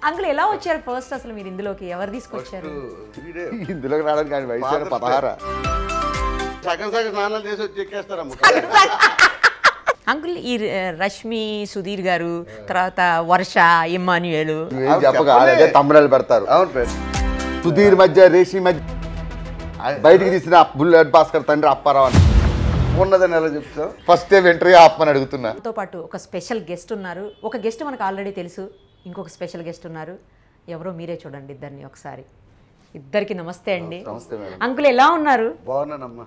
Uncle ఎలా వచ్చారు first అసలు మీరు ఇందులోకి ఎవరు తీసుకొచ్చారు వీడే ఇందులోకి రావడానికి ఆయన వయసు అయినా పదహార సగం సగం స్నానాలు చేసి వచ్చి ఎక్కేస్తారమ్మ అంకుల్ ఈ ర- రష్మి సుధీర్ గారు తర్వాత వర్ష ఇమ్మాన్యుయలు నువ్వేం చెప్పగా అదే తమ్ముళ్ళు పెడతారు అవును పేరు సుధీర్ మధ్య రేషి మధ్య బయటికి తీసిన బుల్లెట్ భాస్కర్ తండ్రి అప్పారావు అని ఉన్నదని ఎలా చెప్తావు ఫస్ట్ టైం ఎంట్రీ ఆపమని అడుగుతున్నా తో పాటు ఒక స్పెషల్ గెస్ట్ ఉన్నారు ఒక గెస్ట్ మనకు ఆల్రెడీ తెలుసు ఇంకొక స్పెషల్ గెస్ట్ ఉన్నారు ఎవరో మీరే చూడండి ఇద్దరిని ఒకసారి ఇద్దరికి నమస్తే అండి నమస్తే మేడం అంకుల్ ఎలా ఉన్నారు బాగున్నానమ్మా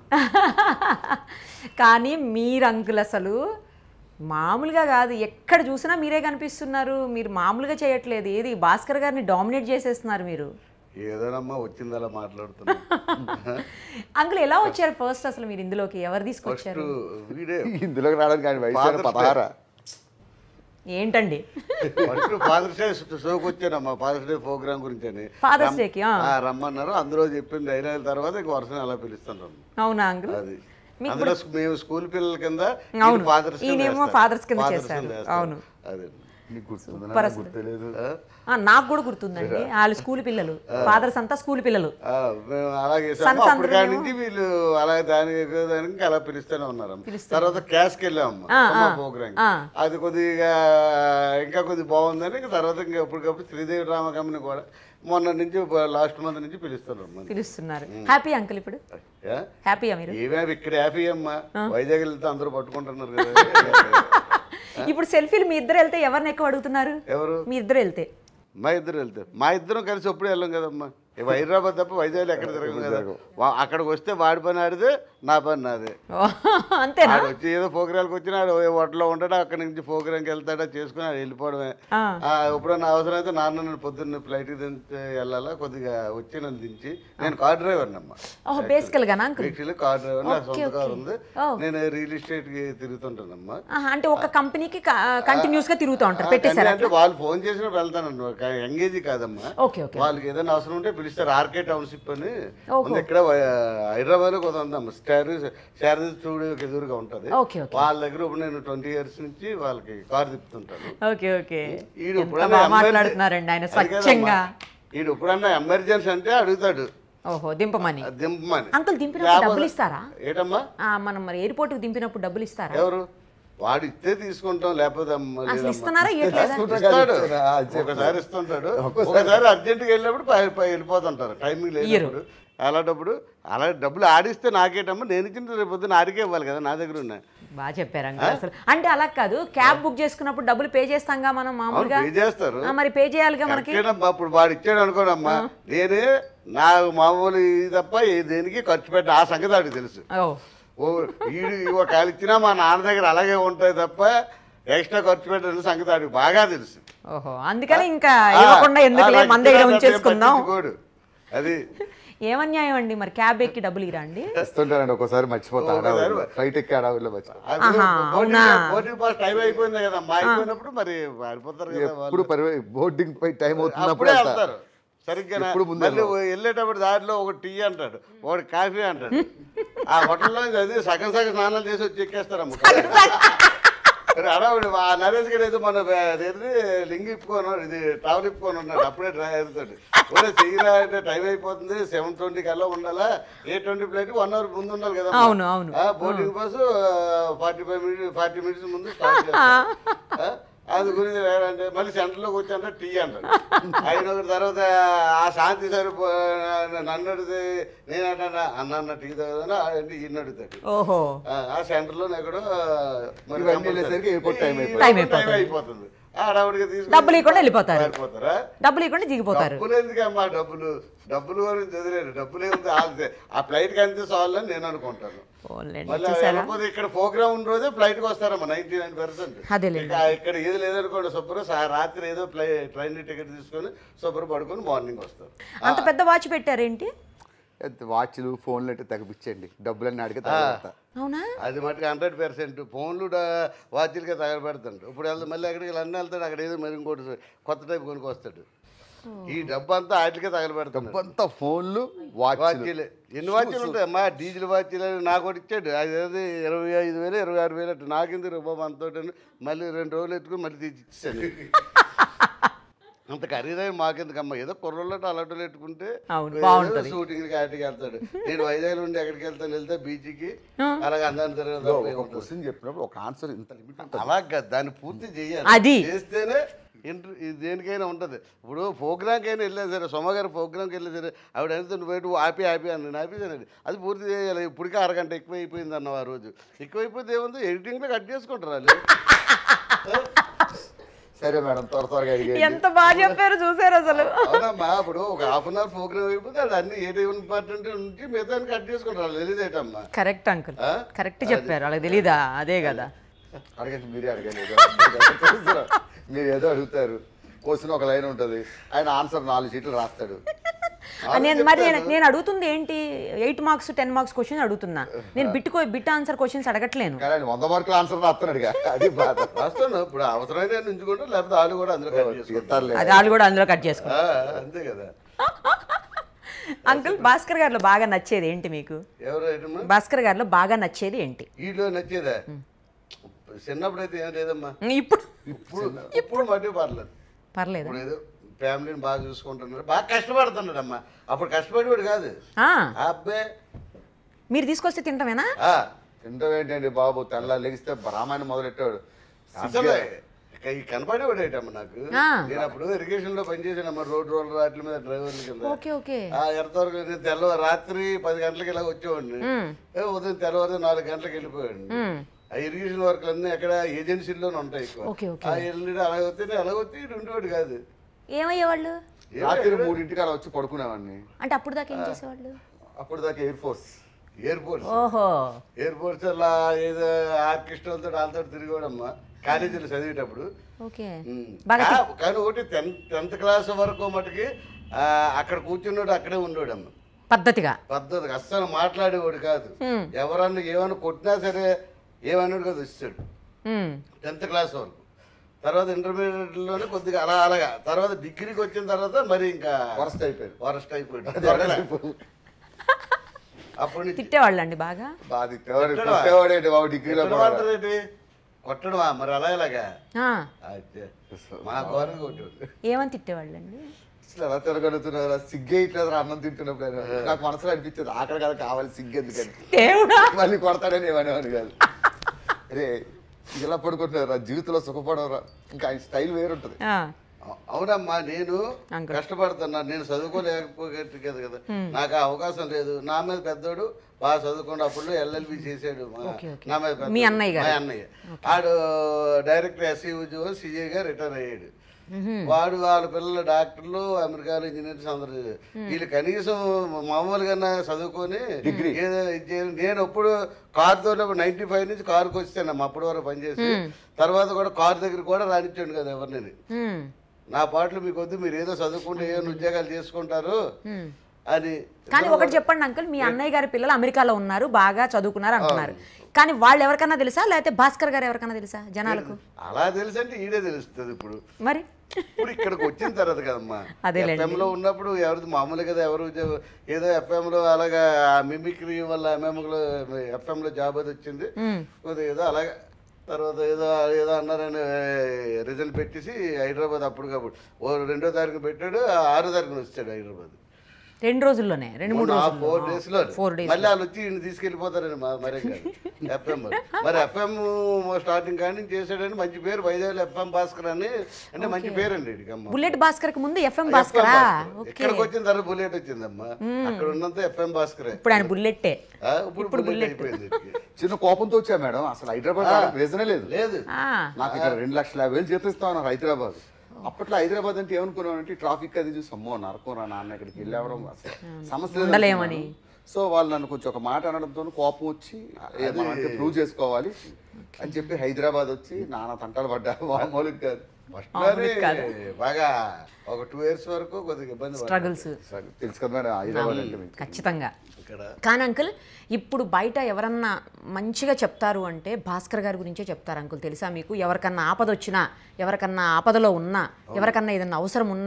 కానీ మీరు అంకుల్ అసలు మామూలుగా కాదు ఎక్కడ చూసినా మీరే కనిపిస్తున్నారు మీరు మామూలుగా చేయట్లేదు ఏది భాస్కర్ గారిని డామినేట్ చేసేస్తున్నారు మీరు ఏదోనమ్మా వచ్చిందలా మాట్లాడుతున్నా అంకుల్ ఎలా వచ్చారు ఫస్ట్ అసలు మీరు ఇందులోకి ఎవరు ఫస్ట్ తీసుకొచ్చారు వీడే ఇందులోకి రావడానికి ఆయన వయసు అయినా Father's పదహార ఏంటండి ఫస్ట్ ఫాదర్స్ డే షోకి వచ్చానమ్మా ఫాదర్స్ డే ప్రోగ్రామ్ గురించి అని Father's రమ్- Day కి, ఆ. ఆ, రమ్మన్నారు అందులో చెప్పిన డైలాగ్ తర్వాత ఇంక వరుసని అలా పిలుస్తాను అవునా అంకుల్ అది మీకు అందులో స్కూ- మేము స్కూల్ పిల్లల కింద అవును. ఫాదర్స్ ఈయనేమో fathers కింద చేశారు. అవును. అదే నీకు గుర్తుందా సూపర్ నాకు అసలు. గుర్తులేదు ఆ, నాకు కూడా గుర్తుందండి వాళ్ళు స్కూల్ పిల్లలు ఫాదర్స్ అంతా స్కూల్ పిల్లలు ఆ, మేము అలాగే Sons చేసాము అప్పుడు కాడి అందరూ నుంచి వీళ్ళు అలా దానికి దానికి ఇంకా అలా పిలుస్తూనే ఉన్నారు తర్వాత క్యాష్కి వెళ్ళాము ఆ, ఆ, ప్రోగ్రామ్ ఆ. అది కొద్దిగా ఇంకా కొద్దిగా బాగుందని ఇంకా తర్వాత ఇంకా ఎప్పటికప్పుడు శ్రీదేవి రామ కంపెనీ కూడా మొన్న నుంచి లాస్ట్ మంత్ నుంచి పిలుస్తున్నారు మరి. పిలుస్తున్నారు హ్యాపీ అంకుల్ ఇప్పుడు యా? హ్యాపీయా మీరు ఏమే ఇక్కడ హ్యాపీ అమ్మా వైజాగ్ వెళ్తే అందరూ పట్టుకుంటున్నారు కదా ఇప్పుడు సెల్ఫీలు మీ ఇద్దరు వెళ్తే ఎవరిని ఎక్కువ అడుగుతున్నారు ఎవరు మీ ఇద్దరు వెళ్తే మా ఇద్దరు వెళ్తారు మా ఇద్దరం కలిసి ఎప్పుడు వెళ్ళాం కదమ్మా ఈ హైదరాబాద్ తప్ప వైజాగ్ ఎక్కడ తిరగం కదా వా- అక్కడికి వస్తే వాడి పని ఆడితే నా పని నాదే ఓ, అంతేనా ఆడు వచ్చి ఏదో ప్రోగ్రాంకి వచ్చినాడు హోటల్లో ఉంటాడు అక్కడి నుంచి ప్రోగ్రాంకి వెళ్తాడా చేసుకుని ఆడు వెళ్ళిపోవడమే ఆ. ఆ, ఎప్పుడన్నా అవసరం అయితే నాన్న నన్ను పొద్దున్న ఫ్లైట్కి దించి వెళ్ళాలా కొద్దిగా వచ్చి నన్ను దించి నేను కార్ డ్రైవర్ అమ్మా ఓహో బేసికల్ గానా అంకుల్ యాక్చువల్లీ కార్ డ్రైవర్ నా సొంత కార్ ఉంది ఓ. నేను రియల్ ఎస్టేట్కి తిరుగుతుంటానమ్మా ఆహా, అంటే ఒక కంపెనీకి కంటిన్యూస్ గా తిరుగుతూ ఉంటారు ఆ, పెట్టేశారా కానీ అంటే వాళ్ళు ఫోన్ చేసినప్పుడు వెళ్తానండి ఎంగేజ్ కాదమ్మా ఓకే ఓకే వాళ్ళకి ఏదైనా అవసరం ఉంటే పిలుస్తారు ఆర్కే టౌన్షిప్ అని ఓహో. ఉంది ఇక్కడ హైదరాబాద్ లో కొంత ఉందమ్మా స్టార్ శారద స్టూడియోకి ఎదురుగా ఉంటది ఓకే ఓకే వాళ్ళ దగ్గర ఇప్పుడు నేను ట్వంటీ ఇయర్స్ నుంచి వాళ్ళకి కార్ తిప్పుతుంటాను ఓకే ఓకే ఈడు ఎంత ఎప్పుడన్నా బాగా emergency- మాట్లాడుతున్నారండి ఆయన అది కాదమ్మా. స్వచ్ఛంగా ఈడు ఎప్పుడన్నా ఎమర్జెన్సీ అంటే అడుగుతాడు ఓహో దింపమని అది దింపమని అంకుల్ దింపినప్పుడు లేకపోతే- డబ్బులు ఇస్తారా ఏటమ్మా ఆ, మనం మరి ఎయిర్పోర్ట్ కి దింపినప్పుడు డబ్బులు ఇస్తారా ఎవరు వాడు ఇస్తే తీసుకుంటాం లేకపోతే అమ్మ అసలు లేదమ్మా. ఇస్తున్నారా ఇవ్వట్లేదా ఇస్తాడు ఒకసారి ఇస్తుంటాడు ఒకసారి అర్జెంట్గా వెళ్ళినప్పుడు పై- పై వెళ్ళిపోతుంటారు టైమింగ్ లేనప్పుడు అలాంటప్పుడు అలా డబ్బులు ఆడిస్తే నాకేటమ్మా నేను ఇచ్చిన రేపు పొద్దున్న ఆడికే ఇవ్వాలి కదా నా దగ్గర ఉన్నాయి బాగా చెప్పారు అంకుల్ అసలు అంటే అలా కాదు క్యాబ్ బుక్ చేసుకున్నప్పుడు డబ్బులు పే చేస్తాంగా మనం అవును మామూలుగా పే చేస్తారు ఆ, మరి పే చేయాలిగా మనకి కరెక్టేనమ్మా, ఇప్పుడు వాడు ఇచ్చాడు అనుకోనమ్మా నేనే నా మామూలు ఇది తప్ప ఏ దేనికి ఖర్చు పెట్ట ఆ సంగతి వాడికి తెలుసు ఓ ఓ ఈడు ఒకవేళ ఇచ్చినా మా నాన్న దగ్గర అలాగే ఉంటాయి తప్ప ఎక్స్ట్రా ఖర్చు పెట్టిన సంగతి వాడికి బాగా తెలుసు ఓహో అందుకని ఇంకా ఇవ్వకుండా ఎందుకులే మన దగ్గర ఉంచేసుకుందాం పట్టించుకోడు. అది ఏమన్యాయం అండి మరి క్యాబ్ ఎక్కి డబ్బులు ఇరా అండి ఇస్తుంటానండి ఒక్కోసారి మర్చిపోతా ఫ్లైట్ ఎక్కి అడవుల్లో మర్చిపోతా అది ఆహా, బోర్డింగ్ అవునా? బోర్డింగ్ పాస్ టైం అయిపోయింది కదా మా అయిపోయినప్పుడు మరి పారిపోతారు కదా వాళ్ళు. ఎప్పుడు పరి బోర్డింగ్ పై టైం అవుతున్నప్పుడు అప్పుడే వెళ్తా. వెళ్తారు సరిగ్గా ఎప్పుడు ముందే మళ్ళీ వెళ్ళేటప్పుడు దారిలో ఒక టీ అంటాడు ఒకటి కాఫీ అంటాడు ఆ హోటల్లో అది సగం సగం స్నానాలు చేసి వచ్చి ఎక్కేస్తారమ్మ అడవుడు ఆ నరేష్ గడు ఏదో మన ఏది లింగి ఇప్పుకొని ఇది టవర్ ఇప్పుకొని ఉన్నాడు అప్పుడే డ్రై అవుతాడు ఒరే చెయ్యరా అంటే టైం అయిపోతుంది సెవెన్ ట్వంటీ కల్లా ఉండాలా ఏ ట్వంటీ ఫ్లైట్ వన్ అవర్ ముందు ఉండాలి కదా అవును, అవును. Boarding bus forty five minutes forty minutes ముందు స్టార్ట్ చేస్తాం. ఆ, అది గురించి అంటే మళ్ళీ సెంటర్లోకి వచ్చి అంటే టీ అంటాడు అయిన ఒకటి తర్వాత ఆ శాంతి సరిపో నన్ను అడిగితే నేను అంటాను అన్న అన్న టీ తాగుదా అంటే ఈయన అడుగుతాడు ఓహో ఆ, ఆ సెంటర్లో ఎక్కడో మరి ఇవన్నీ కంపల్సరీ. వెళ్ళేసరికి ఎయిర్పోర్ట్ టైం ఈ అయిపోతుంది. టైం ఎయిర్పోర్ట్ టైం అయిపోతుంది. అయిపోతుంది ఆ హడావుడిగా తీసుకుని డబ్బులు ఇవ్వకుండా వెళ్ళిపోతారు. వెళ్ళిపోతారా డబ్బులు ఇవ్వకుండా దిగిపోతారు డబ్బులు ఎందుకమ్మా డబ్బులు డబ్బులు గురించి వదిలేరు డబ్బులు ఏముంది వాళ్ళదే. ఆ ఫ్లైట్ కి అంతే చాలని నేను అనుకుంటాను పోన్లేండి, మళ్ళీ చూసారా వెళ్ళకపోతే ఇక్కడ ప్రోగ్రామ్ ఉన్న రోజే ఫ్లైట్ కి వస్తారమ్మా నైన్టీ నైన్ పర్సెంట్ అదేలేండి. ఇక్కడ ఏది లేదనుకోండి శుభ్రం సా- రాత్రి ఏదో ఫ్లై ట్రైన్ టికెట్ తీసుకొని శుభ్రం పడుకొని మార్నింగ్ వస్తారు అంత పెద్ద వాచ్ పెట్టారేంటి వాచ్లు ఫోన్లు అంటే తగ్గిపించండి డబ్బులన్నీ అడిగి తగ్గ అవునా అది మటుకు హండ్రెడ్ పర్సెంట్ ఫోన్లు డా- వాచీలకే తగలబెడతాడు ఇప్పుడు వెళ్తా మళ్ళీ ఎక్కడికి లండన్ వెళ్తాడు అక్కడ ఏదో మరి ఇంకోటి కొత్త టైప్ కొనుక్కు వస్తాడు ఈ డబ్బు అంతా వాటికే తగలబెడతాడు అంతా ఫోన్లు వాచ్లు వాచీలే ఎన్ని వాచీలు ఉంటాయి అమ్మా డీజిల్ వాచీలు అని నాకు ఒకటి ఇచ్చాడు అది ఏది ఇరవై ఐదు వేలు ఇరవై ఆరు వేలు అట్టు నాకింది బాబు అంతోటి మళ్ళీ రెండు రోజులు ఎత్తుకుని మళ్ళీ తీసి ఇచ్చాను అంత ఖరీదైన మాకెందుకమ్మా ఏదో కుర్రోళ్ళు అలాంటి పెట్టుకుంటే అవును, బాగుంటది. షూటింగ్ కాటికి వెళ్తాడు నేను వైజాగ్ నుండి ఎక్కడికి వెళ్తాను వెళ్తే బీచ్కి అలాగే అందరిని తిరగదు ఒక క్వశ్చన్ చెప్పినప్పుడు ఒక ఆన్సర్ ఇంత లిమిట్ ఉంటుంది అలా కాదు దాన్ని పూర్తి చేయాలి అది. చేస్తేనే ఇంటర్ ఇది దేనికైనా ఉంటుంది ఇప్పుడు ప్రోగ్రామ్కి అయినా వెళ్ళాను సరే సోమ గారు ప్రోగ్రామ్కి వెళ్ళిన సరే ఆవిడ వెళ్తే నువ్వు నువ్వు ఆపి ఆపి అని నేను ఆపేసానండి అది పూర్తి చేయాలి ఇప్పటికే అరగంట ఎక్కువ అయిపోయింది అన్న ఆ రోజు ఎక్కువైపోతే ఏముంది ఎడిటింగ్లో కట్ చేసుకుంటారు వాళ్ళు సరే మేడం త్వర త్వరగా అడిగేయండి. ఎంత బాగా చెప్పారు చూసారు అసలు అవునమ్మా ఇప్పుడు ఒక హాఫ్ అన్ అవర్ ప్రోగ్రామ్ అయిపోతే అది అన్ని ఏ ఇంపార్టెంట్ నుంచి మిగతా కట్ చేసుకుంటారు తెలియదేటమ్మా కరెక్ట్ అంకుల్ ఆ? కరెక్ట్ చెప్పారు వాళ్ళకి తెలీదా అదే కదా అడగండి మీరే అడగండి ఏదో. మీరు ఏదో అడుగుతారు క్వశ్చన్ ఒక లైన్ ఉంటుంది ఆయన ఆన్సర్ నాలుగు షీట్లు రాస్తాడు నేను మరి నేను నేను అడుగుతుంది ఏంటి eight marks ten marks question అడుగుతున్నా నేను బిట్ బిట్ ఆన్సర్ క్వశ్చన్స్ అడగట్లేను కానీ ఆయన వంద మార్కుల ఆన్సర్ రాస్తున్నాడు అది బాధ రాస్తాను ఇప్పుడు అవసరమైన ఉంచుకుంటారు లేకపోతే వాళ్ళు కూడా అందులో కట్ చేసుకుంటారు ఇస్తారులే. అది వాళ్ళు కూడా అందులో కట్ చేసుకో ఆ, అంతే కదా అంకుల్ భాస్కర్ గారిలో బాగా నచ్చేది ఏంటి మీకు ఎవరు ఐటమ్ భాస్కర్ గారిలో బాగా నచ్చేది ఏంటి వీళ్ళు నచ్చేదా చిన్నప్పుడు అయితే ఏం లేదమ్మా ఇప్పుడు ఇప్పుడు ఇప్పుడు మట్టి పర్లేదు పర్లేదు ఇప్పుడు ఏదో ఫ్యామిలీని బాగా చూసుకుంటున్నాడు బాగా కష్టపడుతున్నాడు అమ్మా అప్పుడు కష్టపడేవాడు కాదు ఆ, ఆ అబ్బాయి మీరు తీసుకొస్తే తింటామేనా ఆ, తింటాం ఏంటండి బాబు తెల్ల లెగిస్తే రామాయణం మొదలెట్టాడు అసలు ఇక ఈ కనపడేవాడు ఏంటమ్మా నాకు ఆ. నేను అప్పుడు ఇరిగేషన్ లో పనిచేసానమ్మా రోడ్ రోలర్ వాటి మీద డ్రైవర్ల కింద ఓకే ఓకే ఆ ఎంతవరకు నేను తెల్ల రాత్రి పది గంటలకి ఇలా వచ్చేవాడిని మ్మ్. ఏ ఉదయం తెల్లవారు నాలుగు గంటలకు వెళ్ళిపోయాడు మ్మ్. ఆ ఇరిగేషన్ వర్క్లు అన్నీ అక్కడ ఏజెన్సీల్లోనే ఉంటాయి ఎక్కువ ఓకే, ఓకే. ఆ వెళ్ళి అలాగ వస్తే నేను అలాగ వచ్చి ఇటు ఉండేవాడు కాదు ఏమయ్యేవాళ్ళు రాత్రి మూడింటికి అలా వచ్చి పడుకునేవాడిని అంటే అప్పుడు దాకా ఏం చేసేవాళ్ళు అప్పుడు దాకా ఎయిర్ ఫోర్స్ ఎయిర్పోర్ట్ ఓహో ఎయిర్పోర్ట్స్ అలా ఏదో ఆర్కెస్ట్రాలతో వాళ్ళతో తిరిగాడమ్మా కాలేజీలో చదివేటప్పుడు ఓకే ఉమ్. బాగా కా- కానీ ఒకటి టెన్త్ టెన్త్ క్లాస్ వరకు మటుకి ఆ, అక్కడ కూర్చున్నాడు అక్కడే ఉండేవాడమ్మ పద్ధతిగా పద్ధతి అస్సలు మాట్లాడేవాడు కాదు ఉమ్. ఎవరన్నా ఏమన్నా కొట్టినా సరే ఏమన్నాడు కాదు ఇస్తాడు ఉమ్. టెన్త్ క్లాస్ వరకు తర్వాత ఇంటర్మీడియట్లోనే కొద్దిగా అలా అలాగా తర్వాత డిగ్రీకి వచ్చిన తర్వాత మరి ఇంకా వరస్ట్ అయిపోయాడు వరస్ట్ అయిపోయాడు అప్పుడు నుంచి తిట్టేవాళ్ళండి బాగా బాగా తిట్టేవాడు తిట్టడా? కొట్టేవాడేంటి బాబు డిగ్రీలో కొట్టడం కూడా. అంటారేంటి? కొట్టడమా మరి అలా ఇలాగా ఆ, అయితే మా గౌరవం కొట్టాడు ఏమని తిట్టేవాళ్ళండి అసలు ఎలా తిరగలుగుతున్నారు సిగ్గే ఇట్లేదు అన్నం తింటున్నప్పుడు ఆయన. నాకు మనసులో అనిపించేది ఆకలి కదా కావాలి సిగ్గు ఎందుకని దేవుడా మళ్ళీ కొడతాడని ఏమనేవాడు కాదు అరే ఇలా పడుకుంటున్నారు ఆ జీవితంలో సుఖపడవరా ఇంకా ఆయన స్టైల్ వేరుంటది ఆ, అ- అవునమ్మా నేను అంకుల్. కష్టపడుతున్నా నేను చదువుకోలేకపోతే కదా కదా నాకు ఆ అవకాశం లేదు నా మీద పెద్దోడు బాగా చదువుకున్న అప్పుడు ఎల్ఎల్బి చేసాడు మా- ఓకే, ఓకే. నా మీద పెద్దోడు. మీ అన్నయ్య గారు? మా అన్నయ్య ఆడు డైరెక్టర్ ఎస్సీ ఉద్యోగం సీఏగా రిటైర్ అయ్యాడు వాడు వాళ్ళ పిల్లలు డాక్టర్లు అమెరికాలో ఇంజనీర్స్ అందరూ వీళ్ళు కనీసం మామూలుగా చదువుకొని డిగ్రీ ఏదో ఇది చేయాలి. నేను అప్పుడు కార్ తోలినప్పుడు నైన్టీ ఫైవ్ నుంచి కారుకి వచ్చాను అప్పటి వరకు పనిచేసి తర్వాత కూడా కార్ దగ్గర కూడా రానిచ్చాడు కదా ఎవరిని ఉమ్, నా పాటలు మీకు వద్దు మీరు ఏదో చదువుకుంటే ఏమైనా ఉద్యోగాలు చేసుకుంటారు ఉమ్. అని కానీ ఒకటి చెప్పండి అంకుల్ మీ అన్నయ్య గారి పిల్లలు అమెరికాలో ఉన్నారు బాగా చదువుకున్నారు అంటున్నారు కానీ వాళ్ళు ఎవరికన్నా తెలుసా లేకపోతే భాస్కర్ గారు ఎవరికన్నా తెలుసా జనాలకు అలా తెలుసు అంటే ఈడే తెలుస్తుంది ఇప్పుడు మరి ఇప్పుడు ఇక్కడికి వచ్చిన తర్వాత కదమ్మా అదేలేండి. FM లో ఉన్నప్పుడు ఎవరిది మామూలు కదా ఎవరు ఉద్యోగం- ఏదో FM లో అలాగా మిమిక్రీ వల్ల MM లో FM లో జాబ్ అది వచ్చింది ఉమ్, కొద్దిగా ఏదో అలాగా తర్వాత ఏదో ఏదో అన్నారని రిజల్ట్ పెట్టేసి హైదరాబాద్ అప్పుడు కాబట్టి ఓ రెండో తారీఖు పెట్టాడు ఆరో తారీఖున వచ్చాడు హైదరాబాద్ రెండు రోజుల్లోనే రెండు మూడు ఫోర్ రోజులు డేస్ లో ఫోర్ డేస్ మళ్ళీ వాళ్ళు వచ్చి ఈయన తీసుకెళ్ళిపోతారని మా- మరే కాదు ఎఫ్ఎం మరి ఎఫ్ఎం స్టార్టింగ్ కానీ చేసాడని మంచి పేరు వైజాగ్ ఎఫ్ఎం భాస్కర్ అని అంటే మంచి పేరు అండి వీడికి అమ్మ బుల్లెట్ భాస్కర్ కి ముందు ఎఫ్ఎం FM భాస్కరా భాస్కర్. ఓకే ఇక్కడికి వచ్చిన తర్వాత బుల్లెట్ వచ్చిందమ్మా అక్కడ ఉన్నంత ఎఫ్ఎం భాస్కరే ఇప్పుడు ఆయన బుల్లెట్టే ఆ, ఇప్పుడు బుల్లెట్ అయిపోయింది వీడికి. చిన్న కోపంతో వచ్చా మేడం అసలు హైదరాబాద్ రీజనే లేదు లేదు ఆ, నాకు ఇక్కడ రెండు లక్షల యాభై వేలు జీతం ఇస్తా ఉన్నారు హైదరాబాద్ అప్పట్లో హైదరాబాద్ అంటే ఏమనుకున్నానంటే ట్రాఫిక్ అది చూసి అమ్మో నరకరా నాన్న ఇక్కడికి వెళ్ళేవడం అసలు సమస్య లేదు ఉండలేమని. అనుకున్నాను. సో వాళ్ళు నన్ను కొంచెం ఒక మాట అనడంతో కోపం వచ్చి ఏ మనం అంటే ప్రూవ్ చేసుకోవాలి అని చెప్పి హైదరాబాద్ వచ్చి నాన్న తంటాలు పడ్డా మామూలుగా కాదు ఫస్ట్ లోనే బాగా ఒక టూ ఇయర్స్ వరకు కొద్దిగా ఇబ్బంది పడ్డాను. స్ట్రగుల్స్ తెలుసు కదా మేడం హైదరాబాద్ అంటే మీకు ఖచ్చితంగా ఇక్కడ కానీ అంకుల్ ఇప్పుడు బయట ఎవరన్నా మంచిగా చెప్తారు అంటే భాస్కర్ గారి గురించే చెప్తారు అంకుల్ తెలుసా మీకు ఎవరికన్నా ఆపద వచ్చినా ఎవరికన్నా ఆపదలో ఉన్నా ఎవరికన్నా ఏదన్నా అవసరం ఉన్నా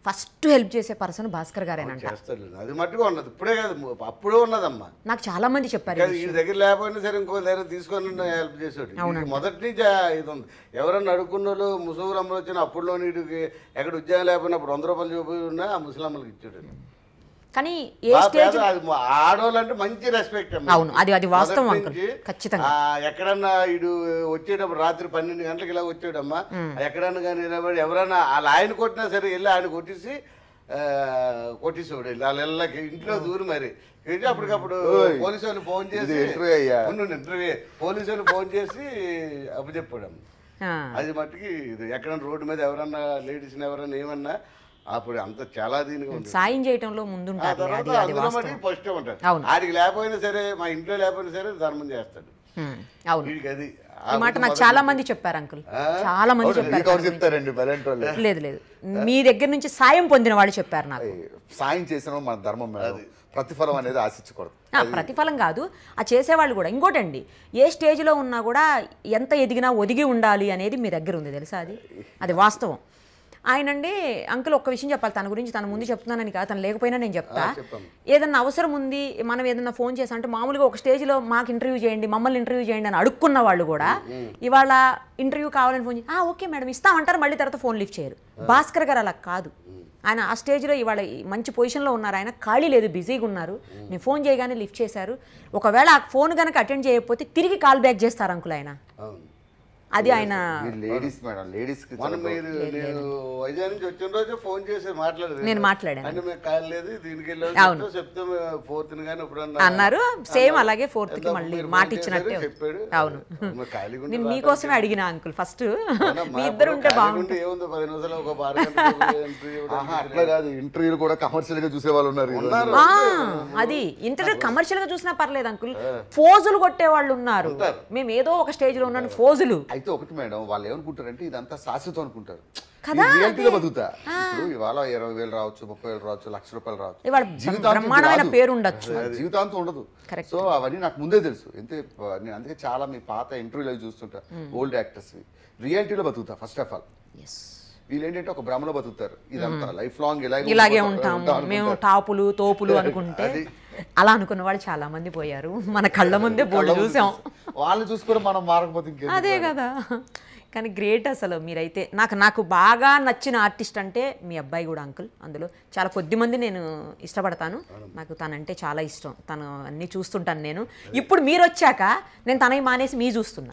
ఫస్ట్ హెల్ప్ చేసే పర్సన్ భాస్కర్ గారేనంట చేస్తాడు అది మట్టుగా ఉన్నది ఇప్పుడే కాదు అప్పుడే ఉన్నదమ్మా నాకు చాలా మంది చెప్పారు కానీ ఈ దగ్గర లేకపోయినా సరే ఇంకో దగ్గర తీసుకొని హెల్ప్ చేసాడు వీడికి మొదటి నుంచి ఆ ఇది ఉంది ఎవరన్నా అడుక్కున్న వాళ్ళు ముసూరు అమ్మలు వచ్చిన అప్పుడులో నీటికి ఎక్కడ ఉద్యోగం లేకపోయినా అప్పుడు వంద రూపాయలు చూపి ఉన్నా ఆ ముసలమ్మలకి ఇచ్చాడు కానీ ఏ బాగా స్టేజ్ పేద- అది మా- ఆడవాళ్ళు అంటే మంచి రెస్పెక్ట్ అవును, అది- అది వాస్తవం అంకుల్. ఖచ్చితంగా. ఎక్కడన్నా ఇడు వచ్చేటప్పుడు రాత్రి పన్నెండు గంటలకు ఇలా వచ్చాడమ్మా ఎక్కడన్నా కానీ నిలబడి ఎవరన్నా వాళ్ళ ఆయన కొట్టినా సరే వెళ్ళి ఆయన కొట్టేసి ఆ, కొట్టేసాడు వెళ్ళి వాళ్ళ ఇళ్ళకి ఇంట్లో దూరం మరి ఏంటి అప్పటికప్పుడు ఓయ్. పోలీసు వాళ్ళు ఫోన్ ఇది చేసి ఇంటర్వ్యూ అయ్యా. ఇంటర్వ్యూ పోలీసు వాళ్ళు ఫోన్ చేసి అప్పు చెప్పాడమ్మ అది మట్టుకి ఇది ఎక్కడన్నా రోడ్డు మీద ఎవరన్నా లేడీస్ని ఎవరన్నా ఏమన్నా అప్పుడు అంత చాలా దీనిగా ఉంది సాయం చేయటంలో ఆ ముందుంటారు తర్వాత అది అది అందులో వాస్తవం మటుకు ఫస్ట్ ఉంటాడు అవును. ఆడికి లేకపోయినా సరే మా ఇంట్లో లేకపోయినా సరే ధర్మం చేస్తాడు హ్మ్, అవును వీడికి అది ఈ మాట నాకు చాలా మంది చెప్పారు అంకుల్ చాలా మంది చెప్పారు మీకు ఎవరు చెప్తారండి బలంటి వాళ్ళు లేదు లేదు మీ దగ్గర నుంచి సాయం పొందిన వాళ్ళు చెప్పారు నాకు సాయం చేసిన మన ధర్మం మేడం ప్రతిఫలం అనేది ఆశించకూడదు ఆ, ప్రతిఫలం కాదు ఆ చేసేవాళ్ళు కూడా ఇంకోటండి ఏ స్టేజ్లో ఉన్నా కూడా ఎంత ఎదిగినా ఒదిగి ఉండాలి అనేది మీ దగ్గర ఉంది తెలుసా అది అది వాస్తవం ఆయనండి అంకుల్ ఒక్క విషయం చెప్పాలి తన గురించి తన ముందు చెప్తున్నానని కాదు తను లేకపోయినా నేను చెప్తా ఏదన్నా అవసరం ఉంది మనం ఏదన్నా ఫోన్ చేసా అంటే మామూలుగా ఒక స్టేజ్లో మాకు ఇంటర్వ్యూ చేయండి మమ్మల్ని ఇంటర్వ్యూ చేయండి అని అడుక్కున్న వాళ్ళు కూడా ఇవాళ ఇంటర్వ్యూ కావాలని ఫోన్ చేసి "ఆ, ఓకే మేడం ఇస్తామంటారు మళ్ళీ తర్వాత ఫోన్ లిఫ్ట్ చేయరు భాస్కర్ గారు అలా కాదు ఆయన ఆ స్టేజ్లో ఇవాళ ఈ మంచి పొజిషన్లో ఉన్నారు ఆయన ఖాళీ లేదు బిజీగా ఉన్నారు నేను ఫోన్ చేయగానే లిఫ్ట్ చేశారు ఒకవేళ ఆ ఫోన్ కనుక అటెండ్ చేయకపోతే తిరిగి కాల్ బ్యాక్ చేస్తారు అంకుల్ ఆయన అవును అది ఆయన లేడీస్ మేడం లేడీస్ కి మనం మీరు నేను వైజాగ్ నుంచి వచ్చిన రోజు ఫోన్ చేసి మాట్లాడదు నేను మాట్లాడాను. అంటే మేము కాలేదు దీనికి అవును. వెళ్ళాము చెప్తే ఫోర్త్ కానీ ఇప్పుడు అన్నారు సేమ్ అలాగే fourth కి మళ్ళీ మాట ఇచ్చినట్టే చెప్పాడు అవును మరి ఖాళీగా ఉంటే నేను మీకోసమే అడిగిన అంకుల్ ఫస్ట్ అవునమ్మా, మీ ఇద్దరు ఉంటే ఖాళీగా బాగుంటుంది ఉంటే ఏముంది పది నిమిషాలు ఒక బార్ గంటలకు interview ఆహా, ఇవ్వడానికి అట్లా కాదు ఇంటర్వ్యూలు కూడా కమర్షియల్ గా చూసే వాళ్ళు ఉన్నారు ఈ రోజు. ఉన్నారు. ఆ, అది ఇంటర్వ్యూ కమర్షియల్ గా చూసినా పర్లేదు అంకుల్ ఫోజులు కొట్టే వాళ్ళు ఉన్నారు మేము ఏదో ఒక స్టేజ్ లో ఉన్నాను ఫోజులు అయితే ఒకటి మేడం వాళ్ళు ఏమనుకుంటారంటే ఇదంతా శాశ్వతం అనుకుంటారు కదా, రియాలిటీలో బతుకుతా ఇప్పుడు ఇవాళ ఇరవై వేలు రావచ్చు ముప్పై వేలు రావచ్చు లక్ష రూపాయలు రావచ్చు ఇవాళ జీవితాంతం ఇది బ్రహ్మాండమైన రాదు. పేరు ఉండొచ్చు జీవితాంతం ఉండదు Correct. సో అవన్నీ నాకు ముందే తెలుసు ఎంతే నేను అందుకే చాలా మీ పాత ఇంటర్వ్యూలు అవి చూస్తుంటా ఓల్డ్ యాక్టర్స్ రియాలిటీలో బతుకుతా ఫస్ట్ ఆఫ్ ఆల్ Yes. వీళ్ళు ఏంటంటే ఒక భ్రమలో బతుకుతారు ఇదంతా లైఫ్ లాంగ్ ఇలాగే ఇలాగే ఉండిపోతాం, ఉంటాము ఉంటాం మేము అనుకుంటారు. టాపులు తోపులు అనుకుంటే అలా అనుకున్న వాళ్ళు చాలా మంది పోయారు మన కళ్ళ ముందే బోర్డు కళ్ళ ముందు చూసాం చూసి- వాళ్ళని చూసుకొని మనం మారకపోతే ఇంకేం అదే కదా కానీ గ్రేట్ అసలు మీరైతే నాకు నాకు బాగా నచ్చిన ఆర్టిస్ట్ అంటే మీ అబ్బాయి కూడా అంకుల్ అందులో చాలా కొద్ది మంది నేను ఇష్టపడతాను నాకు తనంటే చాలా ఇష్టం తను అన్నీ చూస్తుంటాను నేను ఇప్పుడు మీరు వచ్చాక నేను తనవి మానేసి మీ చూస్తున్నా